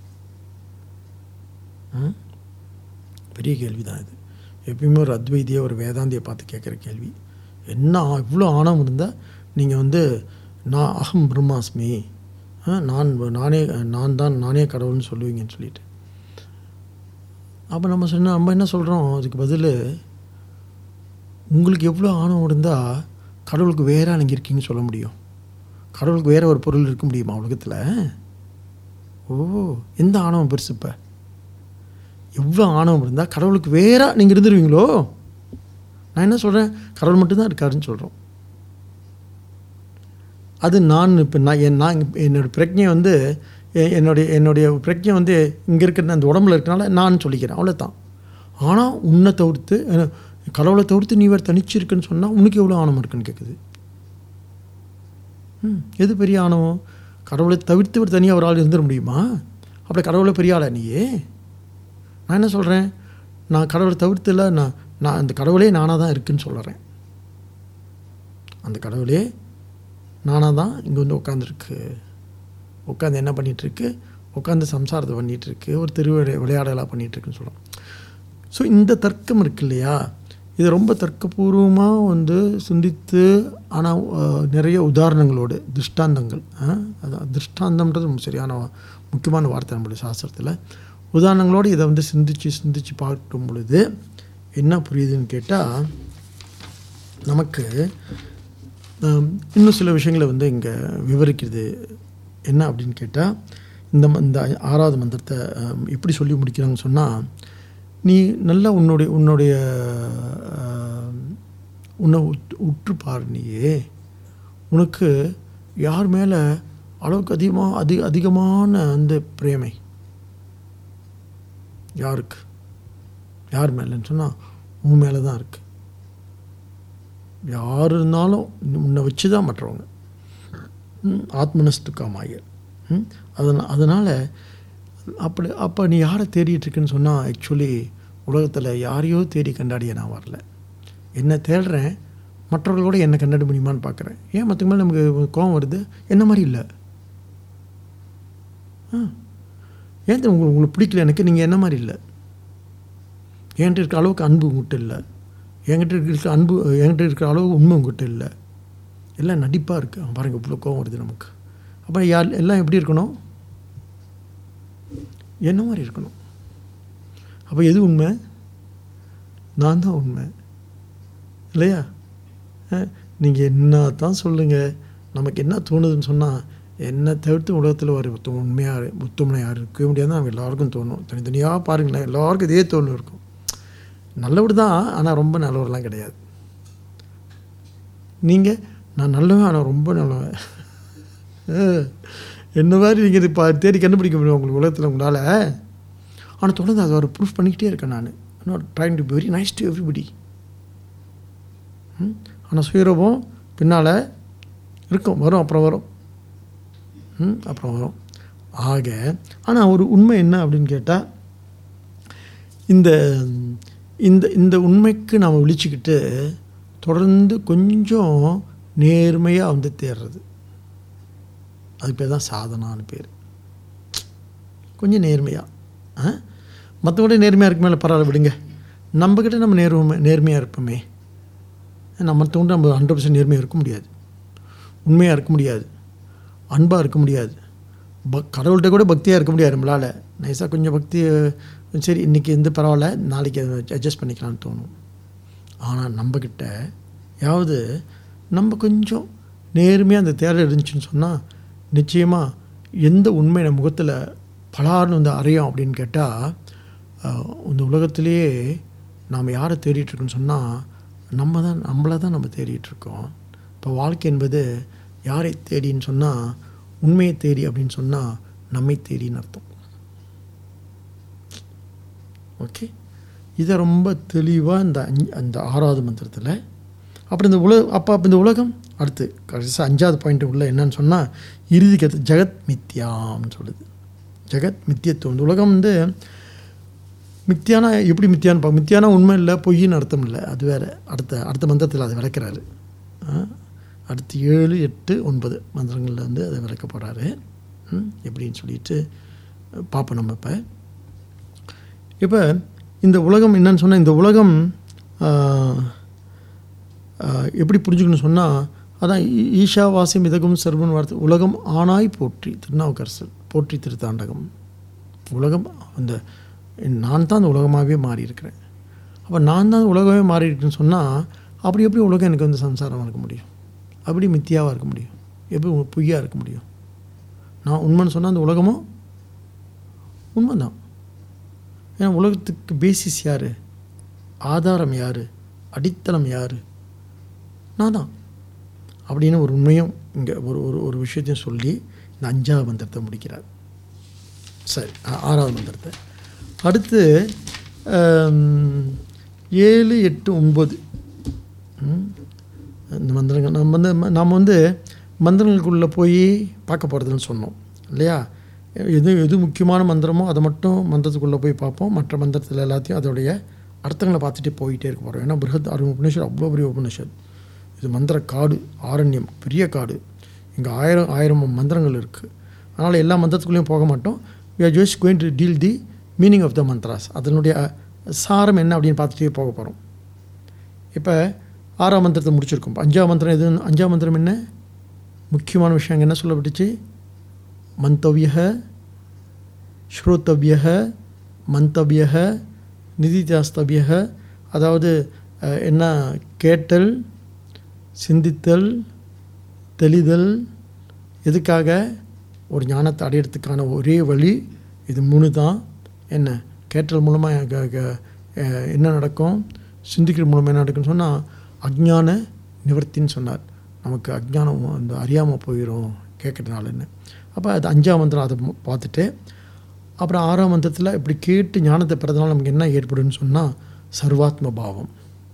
Speaker 1: ம்? பெரிய கேள்வி தான் இது எப்பயுமே ஒரு அத்வைதியை ஒரு வேதாந்தியை பார்த்து கேட்குற கேள்வி என்ன ஆ- இவ்வளோ ஆணவம் இருந்தால் நீங்கள் வந்து நான் அகம் பிரம்மாஸ்மி ஆ, நான் நானே நான் தான் நானே கடவுள்னு சொல்லுவீங்கன்னு சொல்லிட்டு அப்போ நம்ம சொன்ன நம்ம என்ன சொல்கிறோம் அதுக்கு பதில் உங்களுக்கு எவ்வளோ ஆணவம் இருந்தால் கடவுளுக்கு வேற நீங்கள் இருக்கீங்கன்னு சொல்ல முடியும் கடவுளுக்கு வேற ஒரு பொருள் இருக்க முடியுமா உலகத்தில் ஓ எந்த ஆணவம் பெருசு இப்போ எவ்வளோ ஆணவம் இருந்தால் கடவுளுக்கு வேற நீங்கள் இருந்துருவீங்களோ நான் என்ன சொல்கிறேன் கடவுள் மட்டும்தான் இருக்காருன்னு சொல்கிறோம் அது நான் இப்போ நான் என் நான் இங்க- என்னோட பிரஜை வந்து எ- என்னுடைய என்னுடைய பிரஜை வந்து இங்கே இருக்கிற அந்த உடம்புல இருக்கனால நான் சொல்லிக்கிறேன் அவ்வளோதான் ஆனால் உன்னை தவிர்த்து அஹ், கடவுளை தவிர்த்து நீ வேறு தனிச்சு இருக்குன்னு சொன்னால் உனக்கு எவ்வளோ ஆணவம் இருக்குன்னு கேட்குது ம் எது பெரிய ஆணவம் கடவுளை தவிர்த்து ஒரு தனியாக ஒரு ஆள் இருந்துட முடியுமா அப்படி கடவுளை பெரிய ஆளா நீயே நான் என்ன சொல்கிறேன் நான் கடவுளை தவிர்த்துல நான் நான் அந்த கடவுளே நானாக தான் இருக்குன்னு சொல்கிறேன் அந்த கடவுளே நானாக தான் இங்கே வந்து உட்காந்துருக்கு உட்காந்து என்ன பண்ணிகிட்ருக்கு உட்காந்து சம்சாரத்தை பண்ணிகிட்ருக்கு ஒரு திருவிழை விளையாடலாக பண்ணிகிட்ருக்குன்னு சொல்கிறோம் ஸோ இந்த தர்க்கம் இருக்கு இல்லையா இது ரொம்ப தர்க்கபூர்வமாக வந்து சிந்தித்து ஆனால் நிறைய உதாரணங்களோடு திருஷ்டாந்தங்கள் ஆ, அதான் திருஷ்டாந்தம்ன்றது ரொம்ப சரியான வா- முக்கியமான வார்த்தை நம்மளுடைய சாஸ்திரத்தில் உதாரணங்களோடு இதை வந்து சிந்திச்சு சிந்திச்சு பார்க்கும் பொழுது என்ன புரியுதுன்னு கேட்டால் நமக்கு ஆம், இன்னும் சில விஷயங்களை வந்து இங்கே விவரிக்கிறது என்ன அப்படின்னு கேட்டால் இந்த ம- இந்த ஆறாவது மந்திரத்தை ஆம், எப்படி சொல்லி முடிக்கிறாங்கன்னு சொன்னால் நீ நல்லா உன்னுடைய உன்னுடைய ஆம், உன்னை உற்று உற்று பாரு நீயே உனக்கு யார் மேலே அளவுக்கு அதிகமாக அதி அதிகமான அந்த பிரேமை யாருக்கு யார் மேலேன்னு சொன்னால் உன் மேலே தான் இருக்குது யார் இருந்தாலும் உன்னை வச்சு தான் மற்றவங்க ம், ஆத்மனஸ்துக்காமாய ம் அதனால் அதனால் அப்படி அப்போ நீ யாரை தேடிட்டு இருக்குன்னு சொன்னால் ஆக்சுவலி உலகத்தில் யாரையோ தேடி கண்டாடிய நான் வரல என்ன தேடுறேன் மற்றவர்களோட என்ன கண்டட முடியுமான்னு பார்க்குறேன் ஏன் மற்றவங்க மேலே நமக்கு கோவம் வருது என்ன மாதிரி இல்லை ஆ ஏன் தெரியுமா உங்களுக்கு உங்களுக்கு பிடிக்கல எனக்கு நீங்கள் என்ன மாதிரி இல்லை என்கிட்ட இருக்கிற அளவுக்கு அன்பு உங்ககிட்ட இல்லை என்கிட்ட இருக்கிற அன்பு என்கிட்ட இருக்கிற அளவுக்கு உண்மை உங்ககிட்ட இல்லை எல்லாம் நடிப்பாக இருக்குது பாருங்கள் இவ்வளோ கோவம் வருது நமக்கு அப்போ யார் எல்லாம் எப்படி இருக்கணும் என்ன மாதிரி இருக்கணும் அப்போ எது உண்மை நான் தான் உண்மை இல்லையா நீங்கள் என்ன தான் சொல்லுங்கள் நமக்கு என்ன தோணுதுன்னு சொன்னால் என்ன தவிர்த்து உலகத்தில் ஒரு உத்தம உண்மையாக உத்தமனை யாரும் இருக்கவே முடியாது நம்ம எல்லாருக்கும் தோணும் தனித்தனியாக பாருங்களேன் எல்லாருக்கும் இதே தோணு இருக்கும் நல்லவர் தான் ஆனால் ரொம்ப நல்லவர்லாம் கிடையாது நீங்கள் நான் நல்லவன் ஆனால் ரொம்ப நல்லவன் அஹ், என்ன மாதிரி நீங்கள் இது பா தேடி கண்டுபிடிக்க முடியும் உங்களுக்கு உலகத்தில் உங்களால் ஆனால் தொடர்ந்து அதை ஒரு ப்ரூஃப் பண்ணிக்கிட்டே இருக்கேன் நான் not trying to very nice to everybody ஆனால் சுயரூபம் பின்னால் இருக்கும் வரும் அப்புறம் வரும் ம், அப்புறம் வரும் ஆக ஆனால் ஒரு உண்மை என்ன அப்படின்னு கேட்டால் இந்த இந்த இந்த உண்மைக்கு நாம் விழிச்சுக்கிட்டு தொடர்ந்து கொஞ்சம் நேர்மையாக வந்து தேடுறது அது பேர் தான் சாதனான்னு பேர் கொஞ்சம் நேர்மையாக மற்றவங்களே நேர்மையாக இருக்கு மேலே பரவாயில்ல விடுங்க நம்மக்கிட்ட நம்ம நேர்மை நேர்மையாக இருப்போமே நம்ம மற்றவங்க நம்ம ஹண்ட்ரட் பர்சன்ட் நேர்மையாக இருக்க முடியாது உண்மையாக இருக்க முடியாது அன்பாக இருக்க முடியாது பக் கடவுள்கிட்ட கூட பக்தியாக இருக்க முடியாது நம்மளால் நைஸாக கொஞ்சம் பக்தி சரி இன்றைக்கி எந்த பரவாயில்ல நாளைக்கு அதை அட்ஜஸ்ட் பண்ணிக்கலாம்னு தோணும் ஆனால் நம்மக்கிட்ட யாவது நம்ம கொஞ்சம் நேர்மையாக அந்த தேடல் இருந்துச்சுன்னு சொன்னால் நிச்சயமாக எந்த உண்மை நம்ம முகத்தில் பலார்னு வந்து அறையும் அப்படின்னு கேட்டால் இந்த உலகத்திலேயே நாம் யாரை தேடிட்டுருக்கோன்னு சொன்னால் நம்ம தான் நம்மளை தான் நம்ம தேடிட்டுருக்கோம் இப்போ வாழ்க்கை என்பது யாரை தேடின்னு சொன்னால் உண்மையை தேடி அப்படின்னு சொன்னால் நம்மை தேடின்னு அர்த்தம் ஓகே இதை ரொம்ப தெளிவாக இந்த அஞ்சு அந்த ஆறாவது மந்திரத்தில் அப்புறம் இந்த உலக அப்போ அப்போ இந்த உலகம் அடுத்து கடைசியாக அஞ்சாவது பாயிண்ட் உள்ள என்னன்னு சொன்னால் இறுதிக்கு அடுத்து ஜெகத் மித்யான்னு சொல்லுது ஜெகத் மித்தியத்துவம் இந்த உலகம் வந்து மித்தியானா எப்படி மித்தியான்னு பார்க்க மித்தியானா உண்மை இல்லை பொய்ன்னு அர்த்தம் இல்லை அது வேறு அடுத்த அடுத்த மந்திரத்தில் அதை விளக்குறாரு ஆ, அடுத்து ஏழு எட்டு ஒன்பது மந்திரங்களில் வந்து அதை விளக்க போகிறாரு எப்படின்னு சொல்லிட்டு பார்ப்போம் நம்ம இப்போ இப்போ இந்த உலகம் என்னன்னு சொன்னால் இந்த உலகம் ஆ, ஆ, எப்படி புரிஞ்சுக்கணும்னு சொன்னால் அதான் ஈ- ஈஷாவாசியம் இதகம் சர்வன் வார்த்தை உலகம் ஆனாய் போற்றி திருநாவுக்கரசர் போற்றி திருத்தாண்டகம் உலகம் அந்த நான் தான் அந்த உலகமாகவே மாறி இருக்கிறேன் அப்போ நான் தான் உலகமே மாறி இருக்கேன்னு சொன்னால் அப்படி எப்படி உலகம் எனக்கு வந்து சம்சாரமாக இருக்க முடியும் அப்படி மித்தியாவாக இருக்க முடியும் எப்படி உ- பொய்யா இருக்க முடியும் நான் உண்மைன்னு சொன்னால் அந்த உலகமும் உண்மைதான் ஏன்னா உலகத்துக்கு பேசிஸ் யார் ஆதாரம் யார் அடித்தளம் யார் நான் தான் அப்படின்னு ஒரு உண்மையும் இங்கே ஒரு ஒரு ஒரு விஷயத்தையும் சொல்லி இந்த அஞ்சாவது மந்திரத்தை முடிக்கிறார் சரி ஆ- ஆறாவது மந்திரத்தை அடுத்து ஆம், ஏழு எட்டு ஒம்பது ம், இந்த மந்திரங்கள் நம்ம வந்து நாம் வந்து மந்திரங்களுக்குள்ளே போய் பார்க்க போகிறதுன்னு சொன்னோம் இல்லையா எது எது முக்கியமான மந்திரமோ அதை மட்டும் மந்திரத்துக்குள்ளே போய் பார்ப்போம் மற்ற மந்திரத்தில் எல்லாத்தையும் அதோடைய அர்த்தங்களை பார்த்துட்டே போயிட்டே இருக்க போகிறோம் ஏன்னா பிருகத் அருண் உபநிஷத் அவ்வளோ பெரிய உபநிஷத் இது மந்திர காடு ஆரண்யம் பெரிய காடு இங்கே ஆயிரம் ஆயிரம் மந்திரங்கள் இருக்குது அதனால் எல்லா மந்திரத்துக்குள்ளேயும் போக மாட்டோம் we are just going to deal the meaning of the mantras அதனுடைய சாரம் என்ன அப்படின்னு பார்த்துட்டே போக போகிறோம் இப்போ ஆறாம் மந்திரத்தை முடிச்சிருக்கோம் அஞ்சாம் மந்திரம் எது அஞ்சாம் மந்திரம் என்ன முக்கியமான விஷயம் அங்கே என்ன சொல்லப்பட்டுச்சு மந்தவிய ஸ்ரோத்தவிய மந்தவிய நிதிதாஸ்தவிய அதாவது அஹ், என்ன கேட்டல் சிந்தித்தல் தெளிதல் எதுக்காக ஒரு ஞானத்தை அடையிறதுக்கான ஒரே வழி இது மூணு தான் என்ன கேட்டல் மூலமாக என்ன நடக்கும் சிந்திக்கிற மூலமாக என்ன நடக்கும்னு சொன்னால் அஜ்ஞான நிவர்த்தின்னு சொன்னார் நமக்கு அஜ்ஞானம் அந்த அறியாமல் போயிடும் கேட்கறதுனாலன்னு அப்போ அது அஞ்சாம் மந்திரம் அதை மு- பார்த்துட்டு அப்புறம் ஆறாம் மந்திரத்தில் இப்படி கேட்டு ஞானத்தை பெறதுனால நமக்கு என்ன ஏற்படும்னு சொன்னால் சர்வாத்ம பாவம்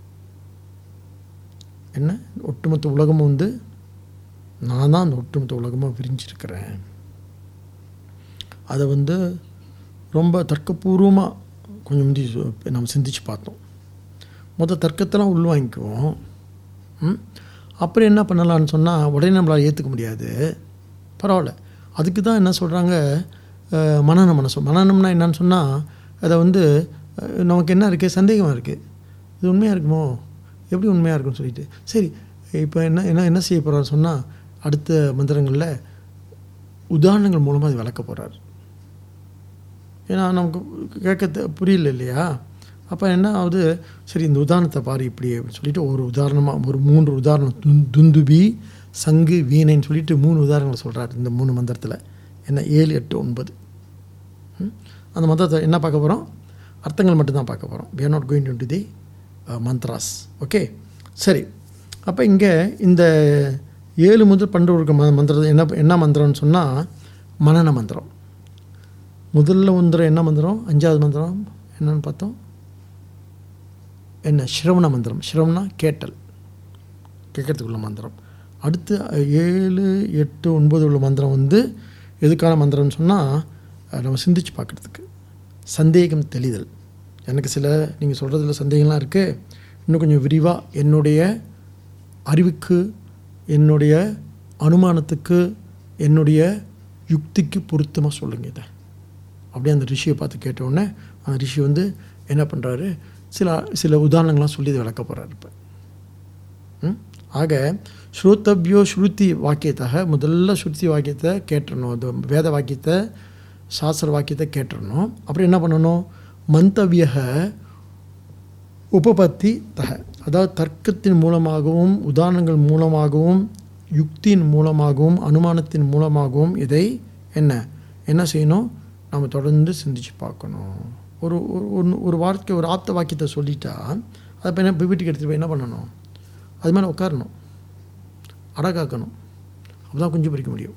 Speaker 1: என்ன ஒட்டுமொத்த உலகமும் வந்து நான் தான் அந்த ஒட்டுமொத்த உலகமாக விரிஞ்சிருக்கிறேன் அதை வந்து ரொம்ப தர்க்கபூர்வமாக கொஞ்சம் முந்தி சொ- நம்ம சிந்திச்சு பார்த்தோம் மொத்த தர்க்கத்தெல்லாம் உள்வாங்கிக்குவோம் ம் அப்புறம் என்ன பண்ணலான்னு சொன்னால் உடனே நம்மளால் ஏற்றுக்க முடியாது பரவாயில்ல அதுக்கு தான் என்ன சொல்கிறாங்க மனநம் மனசு மனநம்னா என்னன்னு சொன்னால் அதை வந்து அஹ், நமக்கு என்ன இருக்குது சந்தேகமாக இருக்குது இது உண்மையாக இருக்குமோ எப்படி உண்மையாக இருக்கும்னு சொல்லிட்டு சரி இப்போ என்ன என்ன என்ன செய்ய போகிறான்னு சொன்னால் அடுத்த மந்திரங்களில் உதாரணங்கள் மூலமாக அது விளக்க போகிறார் ஏன்னா நமக்கு கேட்க தெ- புரியல இல்லையா அப்போ என்ன ஆகுது சரி இந்த உதாரணத்தை பாரு இப்படி அப்படின்னு சொல்லிட்டு ஒரு உதாரணமாக ஒரு மூன்று உதாரணம் துன் துந்துபி சங்கு வீணைன்னு சொல்லிட்டு மூணு உதாரணங்களை சொல்கிறார் இந்த மூணு மந்திரத்தில் என்ன ஏழு எட்டு ஒன்பது ம்? அந்த மந்திரத்தை என்ன பார்க்க போகிறோம் அர்த்தங்கள் மட்டும்தான் பார்க்க போகிறோம் we are not going into the mantras okay சரி அப்போ இங்கே இந்த ஏழு முதல் பண்டு இருக்க ம மந்திரம் என்ன என்ன மந்திரம்னு சொன்னால் மனன மந்திரம் முதல்ல மந்திரம் என்ன மந்திரம் அஞ்சாவது மந்திரம் என்னன்னு பார்த்தோம் என்ன ஸ்ரவண மந்திரம் ஸ்ரவணா கேட்டல் கேட்கறதுக்குள்ள மந்திரம் அடுத்து ஏழு எட்டு ஒன்பது உள்ள மந்திரம் வந்து எதுக்கான மந்திரம்னு சொன்னால் நம்ம சிந்திச்சு பார்க்குறதுக்கு சந்தேகம் தெளிதல் எனக்கு சில நீங்கள் சொல்கிறதுல சந்தேகம்லாம் இருக்குது இன்னும் கொஞ்சம் விரிவாக என்னுடைய அறிவுக்கு என்னுடைய அனுமானத்துக்கு என்னுடைய யுக்திக்கு பொருத்தமாக சொல்லுங்கள் இதை அப்படியே அந்த ரிஷியை பார்த்து கேட்ட உடனே அந்த ரிஷி வந்து என்ன பண்ணுறாரு சில சில உதாரணங்கள்லாம் சொல்லி இதை விளக்க போகிறார் இப்போ ம்? ஆக ஸ்ருத்தபியோ ஸ்ருதி வாக்கியத்தாக முதல்ல ஸ்ருதி வாக்கியத்தை கேட்டுறணும் அது வேத வாக்கியத்தை சாஸ்திர வாக்கியத்தை கேட்டுறணும் அப்புறம் என்ன பண்ணணும் மந்தவியக உபபத்தி தக அதாவது தர்க்கத்தின் மூலமாகவும் உதாரணங்கள் மூலமாகவும் யுக்தியின் மூலமாகவும் அனுமானத்தின் மூலமாகவும் இதை என்ன என்ன செய்யணும் நம்ம தொடர்ந்து சிந்திச்சு பார்க்கணும் ஒரு ஒரு ஒரு- ஒரு வார்த்தை ஒரு ஆப்த வாக்கியத்தை சொல்லிட்டா அதை இப்போ என்ன இப்ப வீட்டுக்கு எடுத்துகிட்டு போய் என்ன பண்ணணும் அது மேலே உட்காரணும் அடகாக்கணும் அப்போ தான் குஞ்சு பறிக்க முடியும்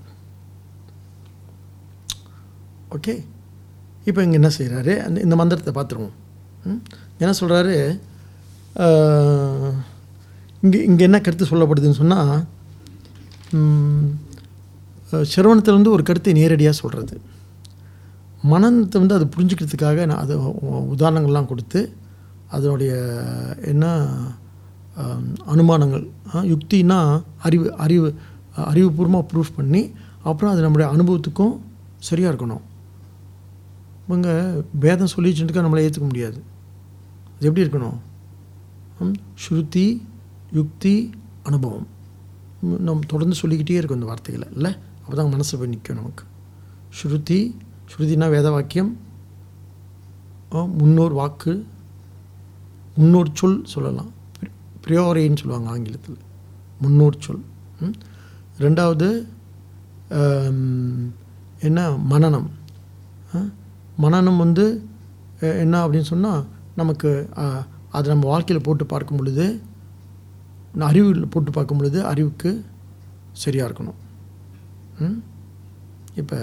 Speaker 1: ஓகே இப்போ இங்கே என்ன செய்கிறாரு அந்த இந்த மந்திரத்தை பார்த்துருவோம் ம்? என்ன சொல்கிறாரு இங்கே இங்கே என்ன கருத்து சொல்லப்படுதுன்னு சொன்னால் சிரவணத்தில் வந்து ஒரு கருத்தை நேரடியாக சொல்கிறது மனத்தை வந்து அது புரிஞ்சுக்கிறதுக்காக நான் அது உ- உதாரணங்கள்லாம் கொடுத்து அதனுடைய என்ன ஆம், அனுமானங்கள் ஆ, யுக்தினா அறிவு அறிவு அறிவுபூர்வமாக ப்ரூஃப் பண்ணி அப்புறம் அது நம்முடைய அனுபவத்துக்கும் சரியாக இருக்கணும் இவங்க வேதம் சொல்லி வச்சுட்டுக்கா நம்மளை ஏற்றுக்க முடியாது அது எப்படி இருக்கணும் ம், ஸ்ருதி யுக்தி அனுபவம் ம், நம்ம தொடர்ந்து சொல்லிக்கிட்டே இருக்கும் இந்த வார்த்தைகளை இல்லை அப்போ தான் மனசு போய் நிற்கும் நமக்கு ஸ்ருதி ஸ்ருதினா வேத வாக்கியம் ஆ, முன்னோர் வாக்கு முன்னோர் சொல் சொல்லலாம் ப்ரியோரின்னு சொல்லுவாங்க ஆங்கிலத்தில் முன்னோர் சொல் ம். ரெண்டாவது ஆம், என்ன மனனம் ஆ, மனனம் வந்து அஹ், என்ன அப்படின்னு சொன்னால் நமக்கு அஹ், அதை நம்ம வாழ்க்கையில் போட்டு பார்க்கும் பொழுது நான் அறிவில் போட்டு பார்க்கும் பொழுது அறிவுக்கு சரியாக இருக்கணும் ம் இப்போ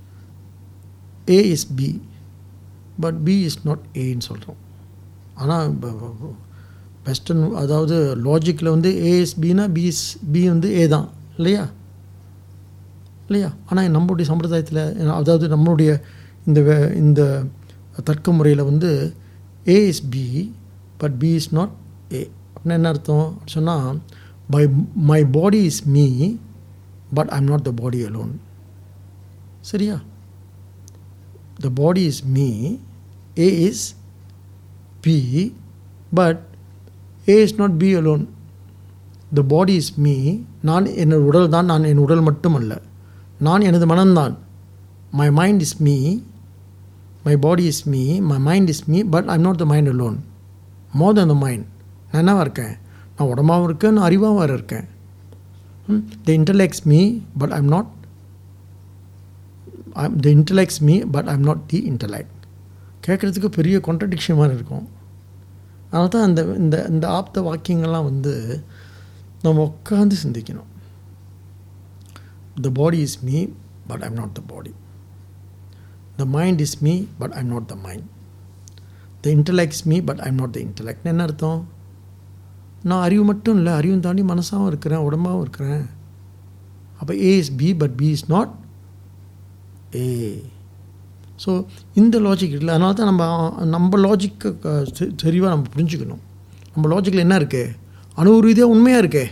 Speaker 1: A is B but B is not ஏன்னு சொல்கிறோம் ஆனால் வெஸ்டர்ன் அதாவது லாஜிக்கில் வந்து ஏஎஸ் பினா பி இஸ் பி வந்து ஏ தான் இல்லையா இல்லையா ஆனால் நம்மளுடைய சம்பிரதாயத்தில் அதாவது நம்மளுடைய இந்த வே- இந்த தர்க்க முறையில் வந்து A is B but B is not A அப்படின்னா என்ன அர்த்தம் சொன்னால் by my body is me but I am not the body alone சரியா the body is me A is B but A is not B alone the body is me நான் என்னோட உடல் தான் நான் என் உடல் மட்டுமல்ல நான் எனது மனம்தான் my mind is me my body is me my mind is me but I'm not the mind alone more than the mind நான் என்னவா இருக்கேன் நான் உடம்பாகவும் இருக்கேன் நான் அறிவாகவும் வேறு இருக்கேன் the intellect's me but I'm not the intellect's me but I'm not the intellect கேட்குறதுக்கு பெரிய கான்ட்ரடிக்ஷன் மாதிரி இருக்கும் அதனால தான் அந்த இந்த இந்த ஆப்த வாக்கியங்கள்லாம் வந்து நம்ம உட்காந்து சிந்திக்கணும் the body is me but I'm not the body the mind is me but I'm not the mind the intellect's me but I'm not the intellect என்ன அர்த்தம் நான் அறிவு மட்டும் இல்லை அறிவும் தாண்டி மனசாகவும் இருக்கிறேன் உடம்பாகவும் இருக்கிறேன் அப்போ A is B but B is not A so இந்த லாஜிக் இல்லை அதனால தான் நம்ம நம்ம லாஜிக்கு தெளிவாக நம்ம புரிஞ்சுக்கணும் நம்ம லாஜிக்கில் என்ன இருக்குது அணு ரீதியாக உண்மையாக இருக்கே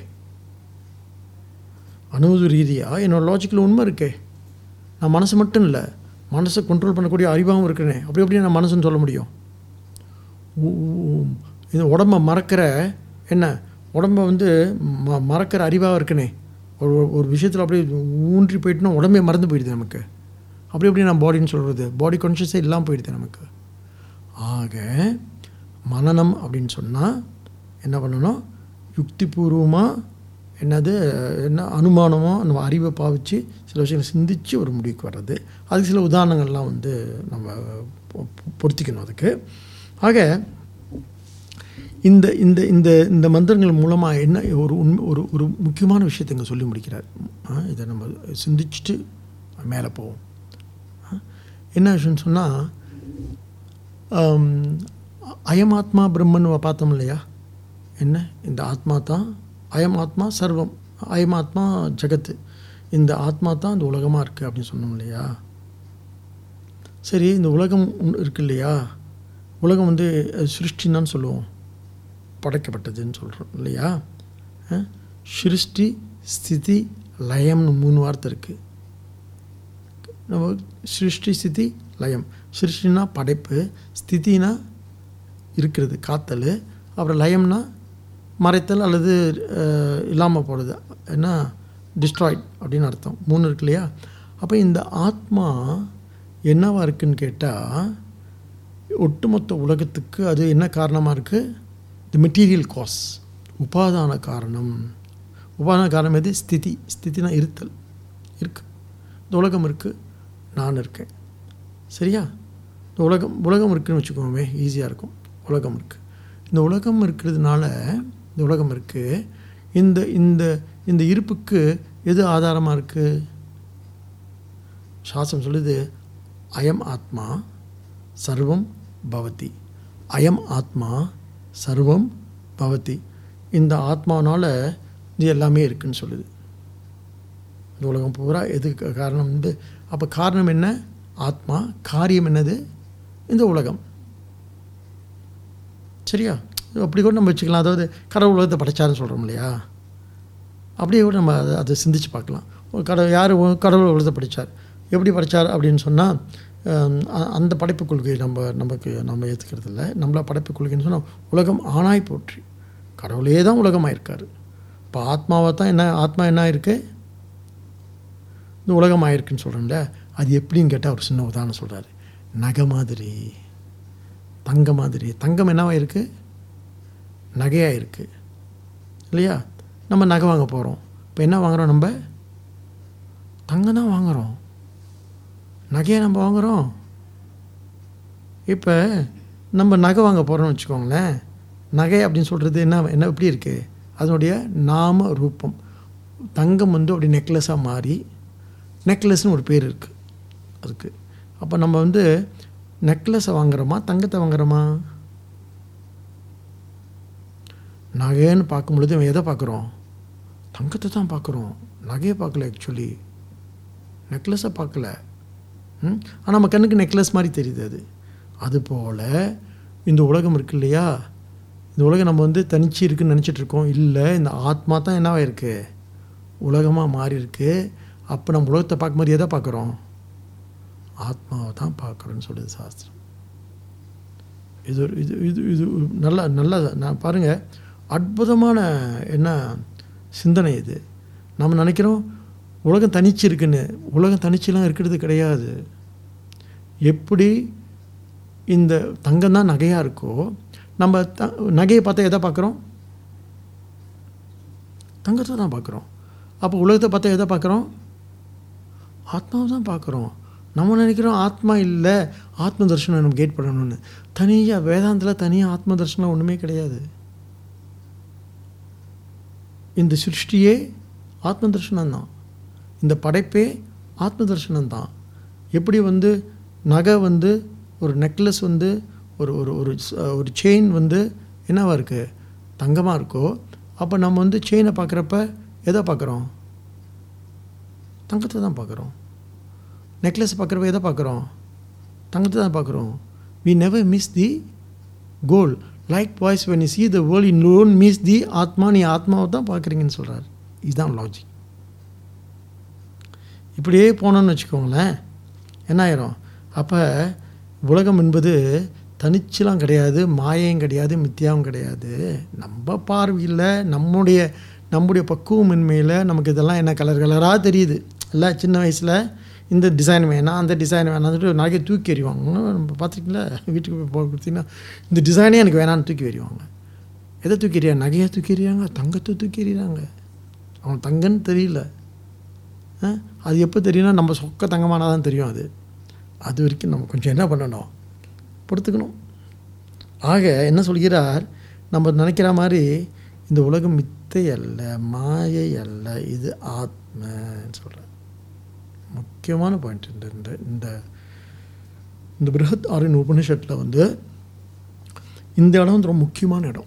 Speaker 1: அணுவது ரீதியாக என்னோடய லாஜிக்கில் உண்மை இருக்கே நான் மனசு மட்டும் இல்லை மனசை கண்ட்ரோல் பண்ணக்கூடிய அறிவாகவும் இருக்கிறேனே அப்படி எப்படி நான் மனசுன்னு சொல்ல முடியும் உ- உ- இது உடம்ப மறக்கிற என்ன உடம்ப வந்து ம மறக்கிற அறிவாக இருக்கனே ஒரு ஒரு விஷயத்தில் அப்படியே ஊன்றி போயிட்டுனா உடம்பே மறந்து போயிடுது நமக்கு அப்படி எப்படி நான் பாடின்னு சொல்கிறது பாடி கான்ஷியஸே இல்லாமல் போயிடுது நமக்கு ஆக மனநம் அப்படின்னு சொன்னால் என்ன பண்ணணும் யுக்திபூர்வமாக என்னது என்ன அனுமானமோ நம்ம அறிவை பாவிச்சு சில விஷயங்களை சிந்திச்சு ஒரு முடிவுக்கு வர்றது அதுக்கு சில உதாரணங்கள்லாம் வந்து நம்ம பொ- பொ- பொருத்திக்கணும் அதுக்கு ஆக இந்த இந்த இந்த இந்த மந்திரங்கள் மூலமாக என்ன ஒரு உண்மை ஒரு ஒரு முக்கியமான விஷயத்தை இங்கே சொல்லி முடிக்கிறார் ஆ, இதை நம்ம சிந்திச்சுட்டு மேலே போவோம் ஆ, என்ன விஷயம்னு சொன்னால் அயம் ஆத்மா பிரம்மன்னு பார்த்தோம் இல்லையா என்ன இந்த ஆத்மா தான் அயம் ஆத்மா சர்வம் அயம் ஆத்மா ஜகத்து இந்த ஆத்மா தான் இந்த உலகமாக இருக்குது அப்படின்னு சொன்னோம் இல்லையா சரி இந்த உலகம் உன்- இருக்கு இல்லையா உலகம் வந்து அஹ், சிருஷ்டின்னு சொல்லுவோம் படைக்கப்பட்டதுன்னு சொல்கிறோம் இல்லையா அஹ், சிருஷ்டி ஸ்திதி லயம்னு மூணு வார்த்தை இருக்குது நம்ம சிருஷ்டி ஸ்திதி லயம் சிருஷ்டினா படைப்பு ஸ்திதினா இருக்கிறது காத்தல் அப்புறம் லயம்னா மறைத்தல் அல்லது இல்லாமல் போகிறது என்ன டிஸ்ட்ராய்ட் அப்படின்னு அர்த்தம் மூணு இருக்கு இல்லையா அப்போ இந்த ஆத்மா என்னவா இருக்குன்னு கேட்டால் ஒட்டுமொத்த உலகத்துக்கு அது என்ன காரணமாக இருக்குது தி மெட்டீரியல் காஸ் உபாதான காரணம் உபாதான காரணம் எது ஸ்திதி ஸ்திதினா இருத்தல் இருக்கு இந்த உலகம் இருக்குது நான் இருக்கேன் சரியா இந்த உலகம் உலகம் இருக்குன்னு வச்சுக்கோமே ஈஸியாக இருக்கும் உலகம் இருக்குது இந்த உலகம் இருக்கிறதுனால இந்த உலகம் இருக்குது இந்த இந்த இந்த இருப்புக்கு எது ஆதாரமாக இருக்குது சாஸ்திரம் சொல்லுது அயம் ஆத்மா சர்வம் பவதி அயம் ஆத்மா சர்வம் பவதி இந்த ஆத்மானால இது எல்லாமே இருக்குன்னு சொல்லுது இந்த உலகம் பூரா எதுக்கு காரணம் வந்து அப்போ காரணம் என்ன ஆத்மா காரியம் என்னது இந்த உலகம் சரியா அப்படி கூட நம்ம வச்சுக்கலாம் அதாவது கடவுள் உலகத்தை படைச்சாருன்னு சொல்கிறோம் இல்லையா அப்படியே கூட நம்ம அதை அதை சிந்திச்சு பார்க்கலாம் ஒரு கடவுள் யார் கடவுள் உலகத்தை படைச்சார் எப்படி படைச்சார் அப்படின்னு சொன்னால் அந்த படைப்பு கொள்கை நம்ம நமக்கு நம்ம ஏற்றுக்கிறது இல்லை நம்மளா படைப்பு கொள்கைன்னு சொன்னால் உலகம் ஆணாய் போற்றி கடவுளே தான் உலகமாக இருக்கார் இப்போ ஆத்மாவை தான் என்ன ஆத்மா என்ன ஆயிருக்கு இந்த உலகம் ஆயிருக்குன்னு சொல்கிறோம்ல அது எப்படின்னு கேட்டால் ஒரு சின்ன உதாரணம் சொல்கிறாரு நகை மாதிரி தங்க மாதிரி தங்கம் என்னவா இருக்கு நகையாக இருக்குது இல்லையா நம்ம நகை வாங்க போகிறோம் இப்போ என்ன வாங்குகிறோம் நம்ம தங்கம் தான் வாங்குகிறோம் நகையை நம்ம வாங்குகிறோம் இப்போ நம்ம நகை வாங்க போகிறோம்னு வச்சுக்கோங்களேன் நகை அப்படின்னு சொல்கிறது என்ன என்ன எப்படி இருக்குது அதனுடைய நாம ரூபம் தங்கம் வந்து அப்படி நெக்லஸாக மாறி நெக்லஸ்னு ஒரு பேர் இருக்குது அதுக்கு அப்போ நம்ம வந்து நெக்லஸை வாங்குறோமா தங்கத்தை வாங்குறோமா நகைன்னு பார்க்கும் பொழுது அவன் எதை பார்க்குறோம் தங்கத்தை தான் பார்க்குறோம் நகையை பார்க்கல ஆக்சுவலி நெக்லஸை பார்க்கல ம் ஆனால் நம்ம கண்ணுக்கு நெக்லஸ் மாதிரி தெரியுது அது அதுபோல் இந்த உலகம் இருக்கு இல்லையா இந்த உலகம் நம்ம வந்து தனிச்சு இருக்குன்னு நினச்சிட்டு இருக்கோம் இல்லை இந்த ஆத்மா தான் என்னவா இருக்கு உலகமாக மாறி இருக்கு அப்போ நம்ம உலகத்தை பார்க்கும்போது எதை பார்க்குறோம் ஆத்மாவை தான் பார்க்குறோன்னு சொல்லுது சாஸ்திரம் இது ஒரு இது இது இது நல்ல நல்ல நான் பாருங்கள் அற்புதமான என்ன சிந்தனை இது நம்ம நினைக்கிறோம் உலகம் தனிச்சு இருக்குன்னு உலகம் தனிச்சுலாம் இருக்கிறது கிடையாது எப்படி இந்த தங்கம் தான் நகையாக இருக்கோ நம்ம த நகையை பார்த்தா எதை பார்க்குறோம் தங்கத்தை தான் பார்க்குறோம் அப்போ உலகத்தை பார்த்தா எதை பார்க்குறோம் ஆத்மாவை தான் பார்க்குறோம் நம்ம நினைக்கிறோம் ஆத்மா இல்லை ஆத்ம தரிசனம் நம்ம கேட் பண்ணணும்னு தனியாக வேதாந்தில் தனியாக ஆத்ம தரிசனம் ஒன்றுமே கிடையாது இந்த சிருஷ்டியே ஆத்ம தரிசனம் தான் இந்த படைப்பே ஆத்ம தரிசனம் தான் எப்படி வந்து நகை வந்து ஒரு நெக்லஸ் வந்து ஒரு ஒரு ஒரு ச- ஒரு செயின் வந்து என்னவா இருக்குது தங்கமாக இருக்கோ அப்போ நம்ம வந்து செயினை பார்க்குறப்ப எதை பார்க்குறோம் தங்கத்தை தான் பார்க்குறோம் நெக்லஸ் பார்க்குறப்ப எதை பார்க்குறோம் தங்கத்தை தான் பார்க்குறோம் we never miss the goal like voice when you see the world you don't miss the Atma நீ ஆத்மாவை தான் பார்க்குறீங்கன்னு சொல்கிறார் இதுதான் லாஜிக் இப்படியே போனோம்னு வச்சுக்கோங்களேன் என்ன ஆயிரும் அப்போ உலகம் என்பது தனிச்சலாம் கிடையாது மாயையும் கிடையாது மித்தியாவும் கிடையாது நம்ம பார்வையில் நம்முடைய நம்முடைய பக்குவமின்மையில் நமக்கு இதெல்லாம் என்ன கலர் கலராக தெரியுது இல்லை சின்ன வயசில் இந்த டிசைன் வேணாம் அந்த டிசைன் வேணாம்னு நிறைய தூக்கி எறிவாங்க நம்ம பார்த்துருக்கீங்களா வீட்டுக்கு போய் போ- கொடுத்தீங்கன்னா இந்த டிசைனே எனக்கு வேணாம்னு தூக்கி எறிவாங்க எதை தூக்கி எறியாங்க நகையை தூக்கி எறியாங்க தங்கத்தை தூக்கி எறிகிறாங்க அவன் தங்கன்னு தெரியல ஆ? அது எப்போ தெரியும்னா நம்ம சொக்க தங்கமானால் தான் தெரியும் அது அது வரைக்கும் நம்ம கொஞ்சம் என்ன பண்ணணும் பொறுத்துக்கணும் ஆக என்ன சொல்கிறார் நம்ம நினைக்கிற மாதிரி இந்த உலகம் மித்தை அல்ல மாயை அல்ல இது ஆத்மன்னு சொல்கிறார் முக்கியமான பாயிண்ட் இந்த இந்த இந்த இந்த பிருஹத் ஆரின் உபனிஷத்தில் வந்து இந்த இடம் வந்து ரொம்ப முக்கியமான இடம்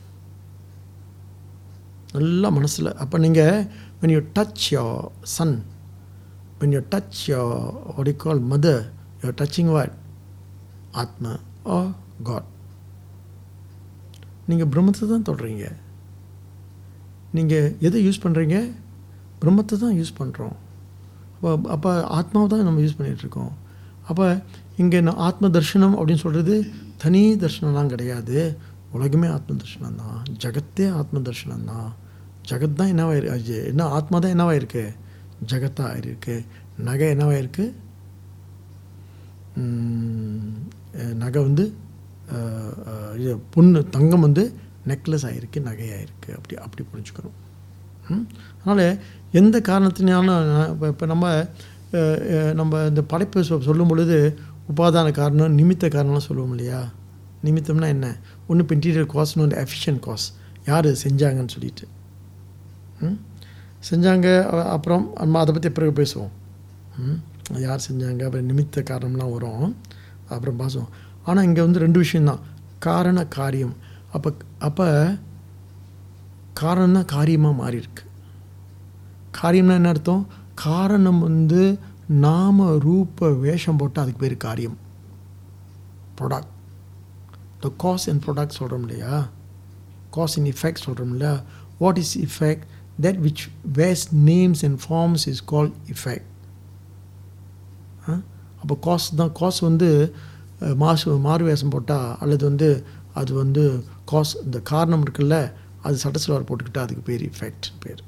Speaker 1: நல்லா மனசில் அப்போ நீங்கள் when you touch your son when you touch your what you call mother you're touching what ஆத்மா or God நீங்கள் பிரம்மத்தை தான் தொடுறீங்க நீங்கள் எதை யூஸ் பண்ணுறீங்க பிரம்மத்தை தான் யூஸ் பண்ணுறோம் அப்போ அப்போ ஆத்மாவை தான் நம்ம யூஸ் பண்ணிகிட்ருக்கோம் அப்போ இங்கே நான் ஆத்ம தர்ஷனம் அப்படின்னு சொல்கிறது தனி தர்ஷனம்லாம் கிடையாது உலகமே ஆத்ம தர்ஷனம் தான் ஜகத்தே ஆத்ம தர்ஷனம் தான் ஜகத் தான் என்னவா இருக்கு என்ன ஆத்மா தான் என்னவா இருக்கு ஜகத்தா இருக்கு நகை என்னவா இருக்கு ம், அஹ், நகை வந்து அஹ், அஹ், இது பொண்ணு தங்கம் வந்து நெக்லஸ் ஆகிருக்கு நகையாயிருக்கு அப்படி அப்படி புரிஞ்சுக்கணும் ம்? அதனால் எந்த காரணத்தினாலும் இப்போ இப்போ நம்ம அஹ், அஹ், நம்ம இந்த படைப்பு சொ சொல்லும் பொழுது உபாதான காரணம் நிமித்த காரணம்லாம் சொல்லுவோம் இல்லையா நிமித்தம்னா என்ன ஒன்று பென்டீரியல் காஸ்ட்னு ஒன்று எஃபிஷியன்ட் காஸ்ட் யார் செஞ்சாங்கன்னு சொல்லிட்டு ம்? செஞ்சாங்க அ- அப்புறம் நம்ம அதை பற்றி பிறகு பேசுவோம் ம்? யார் செஞ்சாங்க அப்புறம் நிமித்த காரணம்லாம் வரும் அப்புறம் பாசுவோம் ஆனால் இங்கே வந்து ரெண்டு விஷயம்தான் காரண காரியம் அப்போ அப்போ காரணம் தான் காரியமாக மாறி இருக்கு காரியம்னா என்ன அர்த்தம் காரணம் வந்து நாம ரூப வேஷம் போட்டால் அதுக்கு பேர் காரியம் product the cause and product சொல்கிறோம் இல்லையா காஸ் இன் இஃபெக்ட் சொல்கிறோம் இல்லையா what is effect that which ways names and forms is call effect அப்போ காஸ் தான் காஸ் வந்து அஹ், மாசு மாறு வேஷம் போட்டால் அல்லது வந்து அது வந்து காஸ் இந்த காரணம் இருக்குல்ல அது சட்டசிலவர் போட்டுக்கிட்டால் அதுக்கு பேர் இஃபெக்ட் பேர்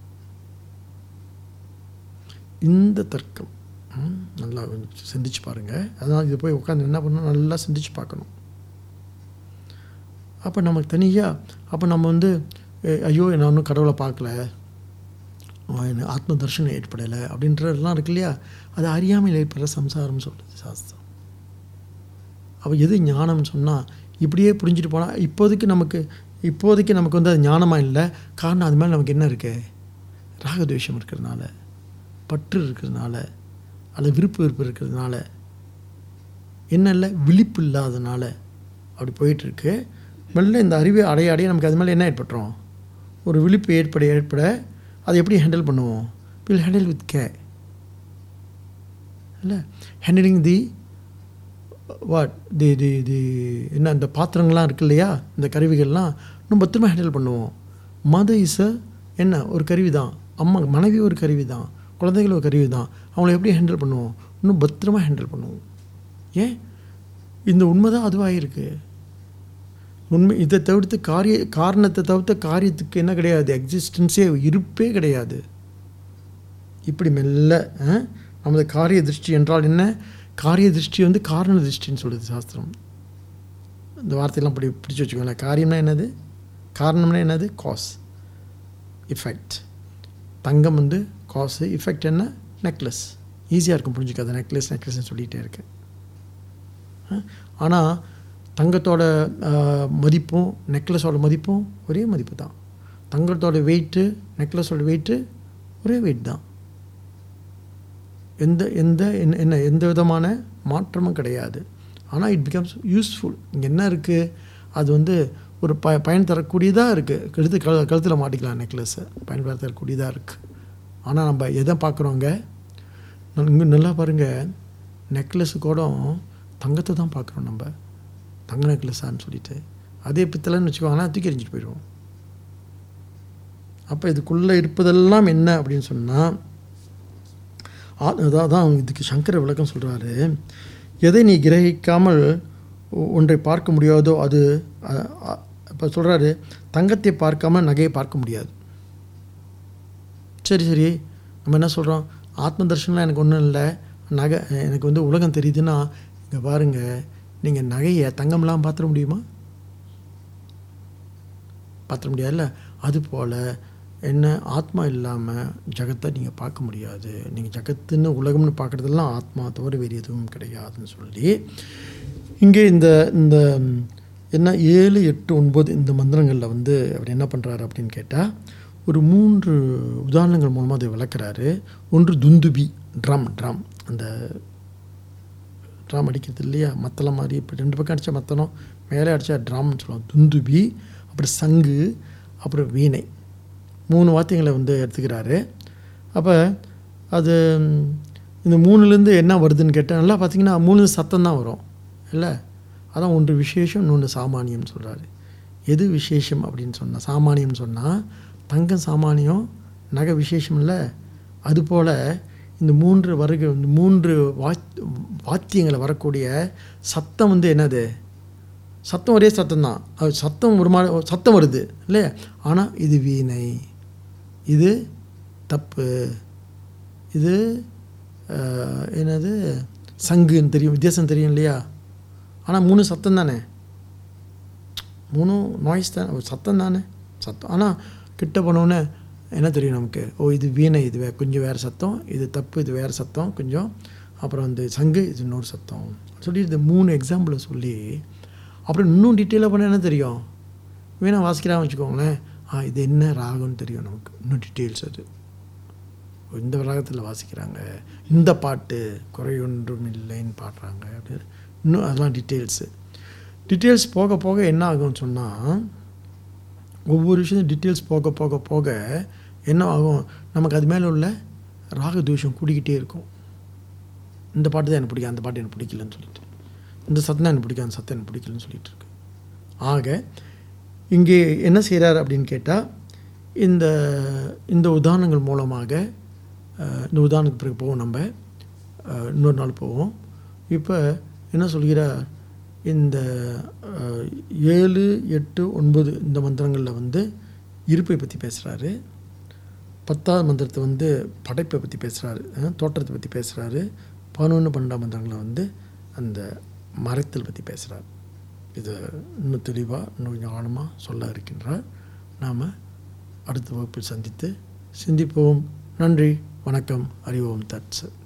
Speaker 1: இந்த தர்க்கம் ம், நல்லா கொஞ்சம் சிந்திச்சு பாருங்கள் அதனால் இது போய் உட்காந்து என்ன பண்ணணும் நல்லா சிந்திச்சு பார்க்கணும் அப்போ நமக்கு தனியாக அப்போ நம்ம வந்து அஹ், ஐயோ நான் இன்னும் கடவுளை பார்க்கல அஹ், எனக்கு ஆத்ம தர்ஷனம் ஏற்படலை அப்படின்றதெல்லாம் இருக்கு இல்லையா அது அறியாமையில் ஏற்படுற சம்சாரம் சொல்லுது சாஸ்திரம் அப்போ எது ஞானம்னு சொன்னால் இப்படியே புரிஞ்சுட்டு போனால் இப்போதைக்கு நமக்கு இப்போதைக்கு நமக்கு வந்து அது ஞானமாக இல்லை காரணம் அது மேலே நமக்கு என்ன இருக்கு ராகத்வேஷம் இருக்கிறதுனால பற்று இருக்கிறதுனால அல்லது விருப்பு வெறுப்பு இருக்கிறதுனால என்ன இல்லை விழிப்பு இல்லாதனால அப்படி போயிட்டுருக்கு மெல்ல இந்த அறிவை அடைய அடைய நமக்கு அது மேலே என்ன ஏற்பட்டுரும் ஒரு விழிப்பு ஏற்பட ஏற்பட அதை எப்படி ஹேண்டில் பண்ணுவோம் வில் ஹேண்டில் வித் கே இல்லை handling the what the the the என்ன இந்த பாத்திரங்கள்லாம் இருக்கு இல்லையா இந்த கருவிகள்லாம் இன்னும் பத்திரமா ஹேண்டில் பண்ணுவோம் மத இஸ் என்ன ஒரு கருவி தான் அம்மா மனைவி ஒரு கருவி தான் குழந்தைகள் ஒரு கருவி தான் அவங்கள எப்படி ஹேண்டில் பண்ணுவோம் இன்னும் பத்திரமா ஹேண்டில் பண்ணுவோம் ஏன் இந்த உண்மை தான் அதுவாக இருக்கு உண்மை இதை தவிர்த்து காரிய காரணத்தை தவிர்த்த காரியத்துக்கு என்ன கிடையாது எக்ஸிஸ்டன்ஸே இருப்பே கிடையாது இப்படி மெல்ல ஆ, நமது காரிய திருஷ்டி என்றால் என்ன காரிய திருஷ்டி வந்து காரண திருஷ்டின்னு சொல்லுது சாஸ்திரம் இந்த வார்த்தையெல்லாம் இப்படி பிடிச்சி வச்சுக்கோங்களேன் காரியம்னா என்னது காரணம்னா என்னது காஸ் இஃபெக்ட் தங்கம் வந்து காசு இஃபெக்ட் என்ன நெக்லஸ் ஈஸியாக இருக்கும் புரிஞ்சுக்காத நெக்லஸ் நெக்லஸ்னு சொல்லிகிட்டே இருக்கு ஆனால் தங்கத்தோட ஆஹ், மதிப்பும் நெக்லஸோட மதிப்பும் ஒரே மதிப்பு தான் தங்கத்தோட வெயிட்டு நெக்லஸோட வெயிட்டு ஒரே வெயிட் தான் எந்த எந்த என்ன என்ன எந்த விதமான மாற்றமும் கிடையாது ஆனால் இட் பிகம்ஸ் யூஸ்ஃபுல் இங்கே என்ன இருக்குது அது வந்து ஒரு ப பயன் தரக்கூடியதாக இருக்குது கழுத்து கழு கழுத்தில் மாட்டிக்கலாம் நெக்லஸை பயன்படுத்த தரக்கூடியதாக இருக்குது ஆனால் நம்ம எதை பார்க்குறோங்க இங்கே நல்லா பாருங்கள் நெக்லஸு கூட தங்கத்தை தான் பார்க்குறோம் நம்ம தங்க நெக்லஸான்னு சொல்லிட்டு அதே பித்தளைன்னு வச்சுக்கோங்களேன் தூக்கி எறிஞ்சிட்டு போயிடுவோம் அப்போ இதுக்குள்ளே இருப்பதெல்லாம் என்ன அப்படின்னு சொன்னால் அதான் அவங்க இதுக்கு சங்கர விளக்கம் சொல்கிறாரு எதை நீ கிரகிக்காமல் ஒ- ஒன்றை பார்க்க முடியாதோ அது இப்போ சொல்கிறாரு தங்கத்தை பார்க்காம நகையை பார்க்க முடியாது சரி சரி நம்ம என்ன சொல்கிறோம் ஆத்ம தர்ஷனம்லாம் எனக்கு ஒன்றும் இல்லை நகை எனக்கு வந்து உலகம் தெரியுதுன்னா இங்கே பாருங்கள் நீங்கள் நகையை தங்கம்லாம் பார்த்துட முடியுமா பார்த்துட முடியாதுல்ல அதுபோல் என்ன ஆத்மா இல்லாமல் ஜகத்தை நீங்கள் பார்க்க முடியாது நீங்கள் ஜகத்துன்னு உலகம்னு பார்க்குறதெல்லாம் ஆத்மா தவிர வேறு எதுவும் கிடையாதுன்னு சொல்லி இங்கே இந்த இந்த ம், என்ன ஏழு எட்டு ஒன்பது இந்த மந்திரங்களில் வந்து அவர் என்ன பண்ணுறாரு அப்படின்னு கேட்டால் ஒரு மூன்று உதாரணங்கள் மூலமாக அதை விளக்குறாரு ஒன்று துந்துபி ட்ரம் ட்ரம் அந்த ட்ரம் அடிக்கிறது இல்லையா மத்தளம் மாதிரி இப்போ ரெண்டு பக்கம் அடித்தா மத்தளம் மேலே அடித்தா ட்ரம்னு சொல்லுவோம் துந்துபி அப்புறம் சங்கு அப்புறம் வீணை மூணு வாத்தியங்களை வந்து எடுத்துக்கிறாரு அப்போ அது ம், இந்த மூணுலேருந்து என்ன வருதுன்னு கேட்டால் நல்லா பார்த்தீங்கன்னா மூணு சத்தம் தான் வரும் இல்லை அதான் ஒன்று விசேஷம் இன்னொன்று சாமானியம்னு சொல்கிறாரு எது விசேஷம் அப்படின்னு சொன்னால் சாமானியம்னு சொன்னால் தங்கம் சாமானியம் நகை விசேஷம் இல்லை அதுபோல் இந்த மூன்று வருக இந்த மூன்று வாத் வாத்தியங்களை வரக்கூடிய சத்தம் வந்து என்னது சத்தம் ஒரே சத்தம் தான் அது சத்தம் ஒரு மாதிரி சத்தம் வருது இல்லையா ஆனால் இது வீணை இது தப்பு இது அஹ், என்னது சங்குன்னு தெரியும் வித்தியாசம் தெரியும் இல்லையா ஆனால் மூணு சத்தம் தானே மூணும் நாய்ஸ் தானே ஒரு சத்தம் தானே சத்தம் ஆனால் கிட்ட போனோன்னே என்ன தெரியும் நமக்கு ஓ இது வீணை இது வே கொஞ்சம் வேறு சத்தம் இது தப்பு இது வேறு சத்தம் கொஞ்சம் அப்புறம் வந்து சங்கு இது இன்னொரு சத்தம் சொல்லி இந்த மூணு எக்ஸாம்பிளை சொல்லி அப்புறம் இன்னும் டீட்டெயிலாக பண்ண என்ன தெரியும் வீணை வாசிக்கிறான்னு வச்சுக்கோங்களேன் ஆ இது என்ன ராகம்னு தெரியும் நமக்கு இன்னும் டீட்டெயில்ஸ் அது ஓ, இந்த ராகத்தில் வாசிக்கிறாங்க இந்த பாட்டு குறையொன்றும் இல்லைன்னு பாடுறாங்க அப்படின்னு இன்னும் அதெல்லாம் டீட்டெயில்ஸு டீட்டெயில்ஸ் போக போக என்ன ஆகும்னு சொன்னால் ஒவ்வொரு விஷயம் டீட்டெயில்ஸ் போக போக போக என்ன ஆகும் நமக்கு அது மேலே உள்ள ராகதோஷம் கூடிக்கிட்டே இருக்கும் இந்த பாட்டு தான் எனக்கு பிடிக்கும் அந்த பாட்டு எனக்கு பிடிக்கலன்னு சொல்லிட்டு இந்த சத்தம் தான் எனக்கு பிடிக்கும் அந்த சத்தம் எனக்கு பிடிக்கலன்னு சொல்லிட்டு இருக்கு ஆக இங்கே என்ன செய்கிறார் அப்படின்னு கேட்டால் இந்த இந்த உதாரணங்கள் மூலமாக அஹ், இந்த உதாரணத்துக்கு பிறகு போவோம் நம்ம அஹ், இன்னொரு நாள் போவோம் இப்போ என்ன சொல்கிறார் இந்த அஹ், ஏழு எட்டு ஒன்பது இந்த மந்திரங்களில் வந்து இருப்பை பற்றி பேசுகிறாரு பத்தாவது மந்திரத்தை வந்து படைப்பை பற்றி பேசுகிறாரு தோற்றத்தை பற்றி பேசுகிறாரு பதினொன்று பன்னெண்டாம் மந்திரங்களில் வந்து அந்த மறைத்தல் பற்றி பேசுகிறார் இது இன்னும் தெளிவாக இன்னும் கொஞ்சம் ஆழமாக சொல்ல இருக்கின்றார் நாம் அடுத்த வகுப்பில் சந்தித்து சிந்திப்போம் நன்றி வணக்கம் அறிவோம் தட்ஸ்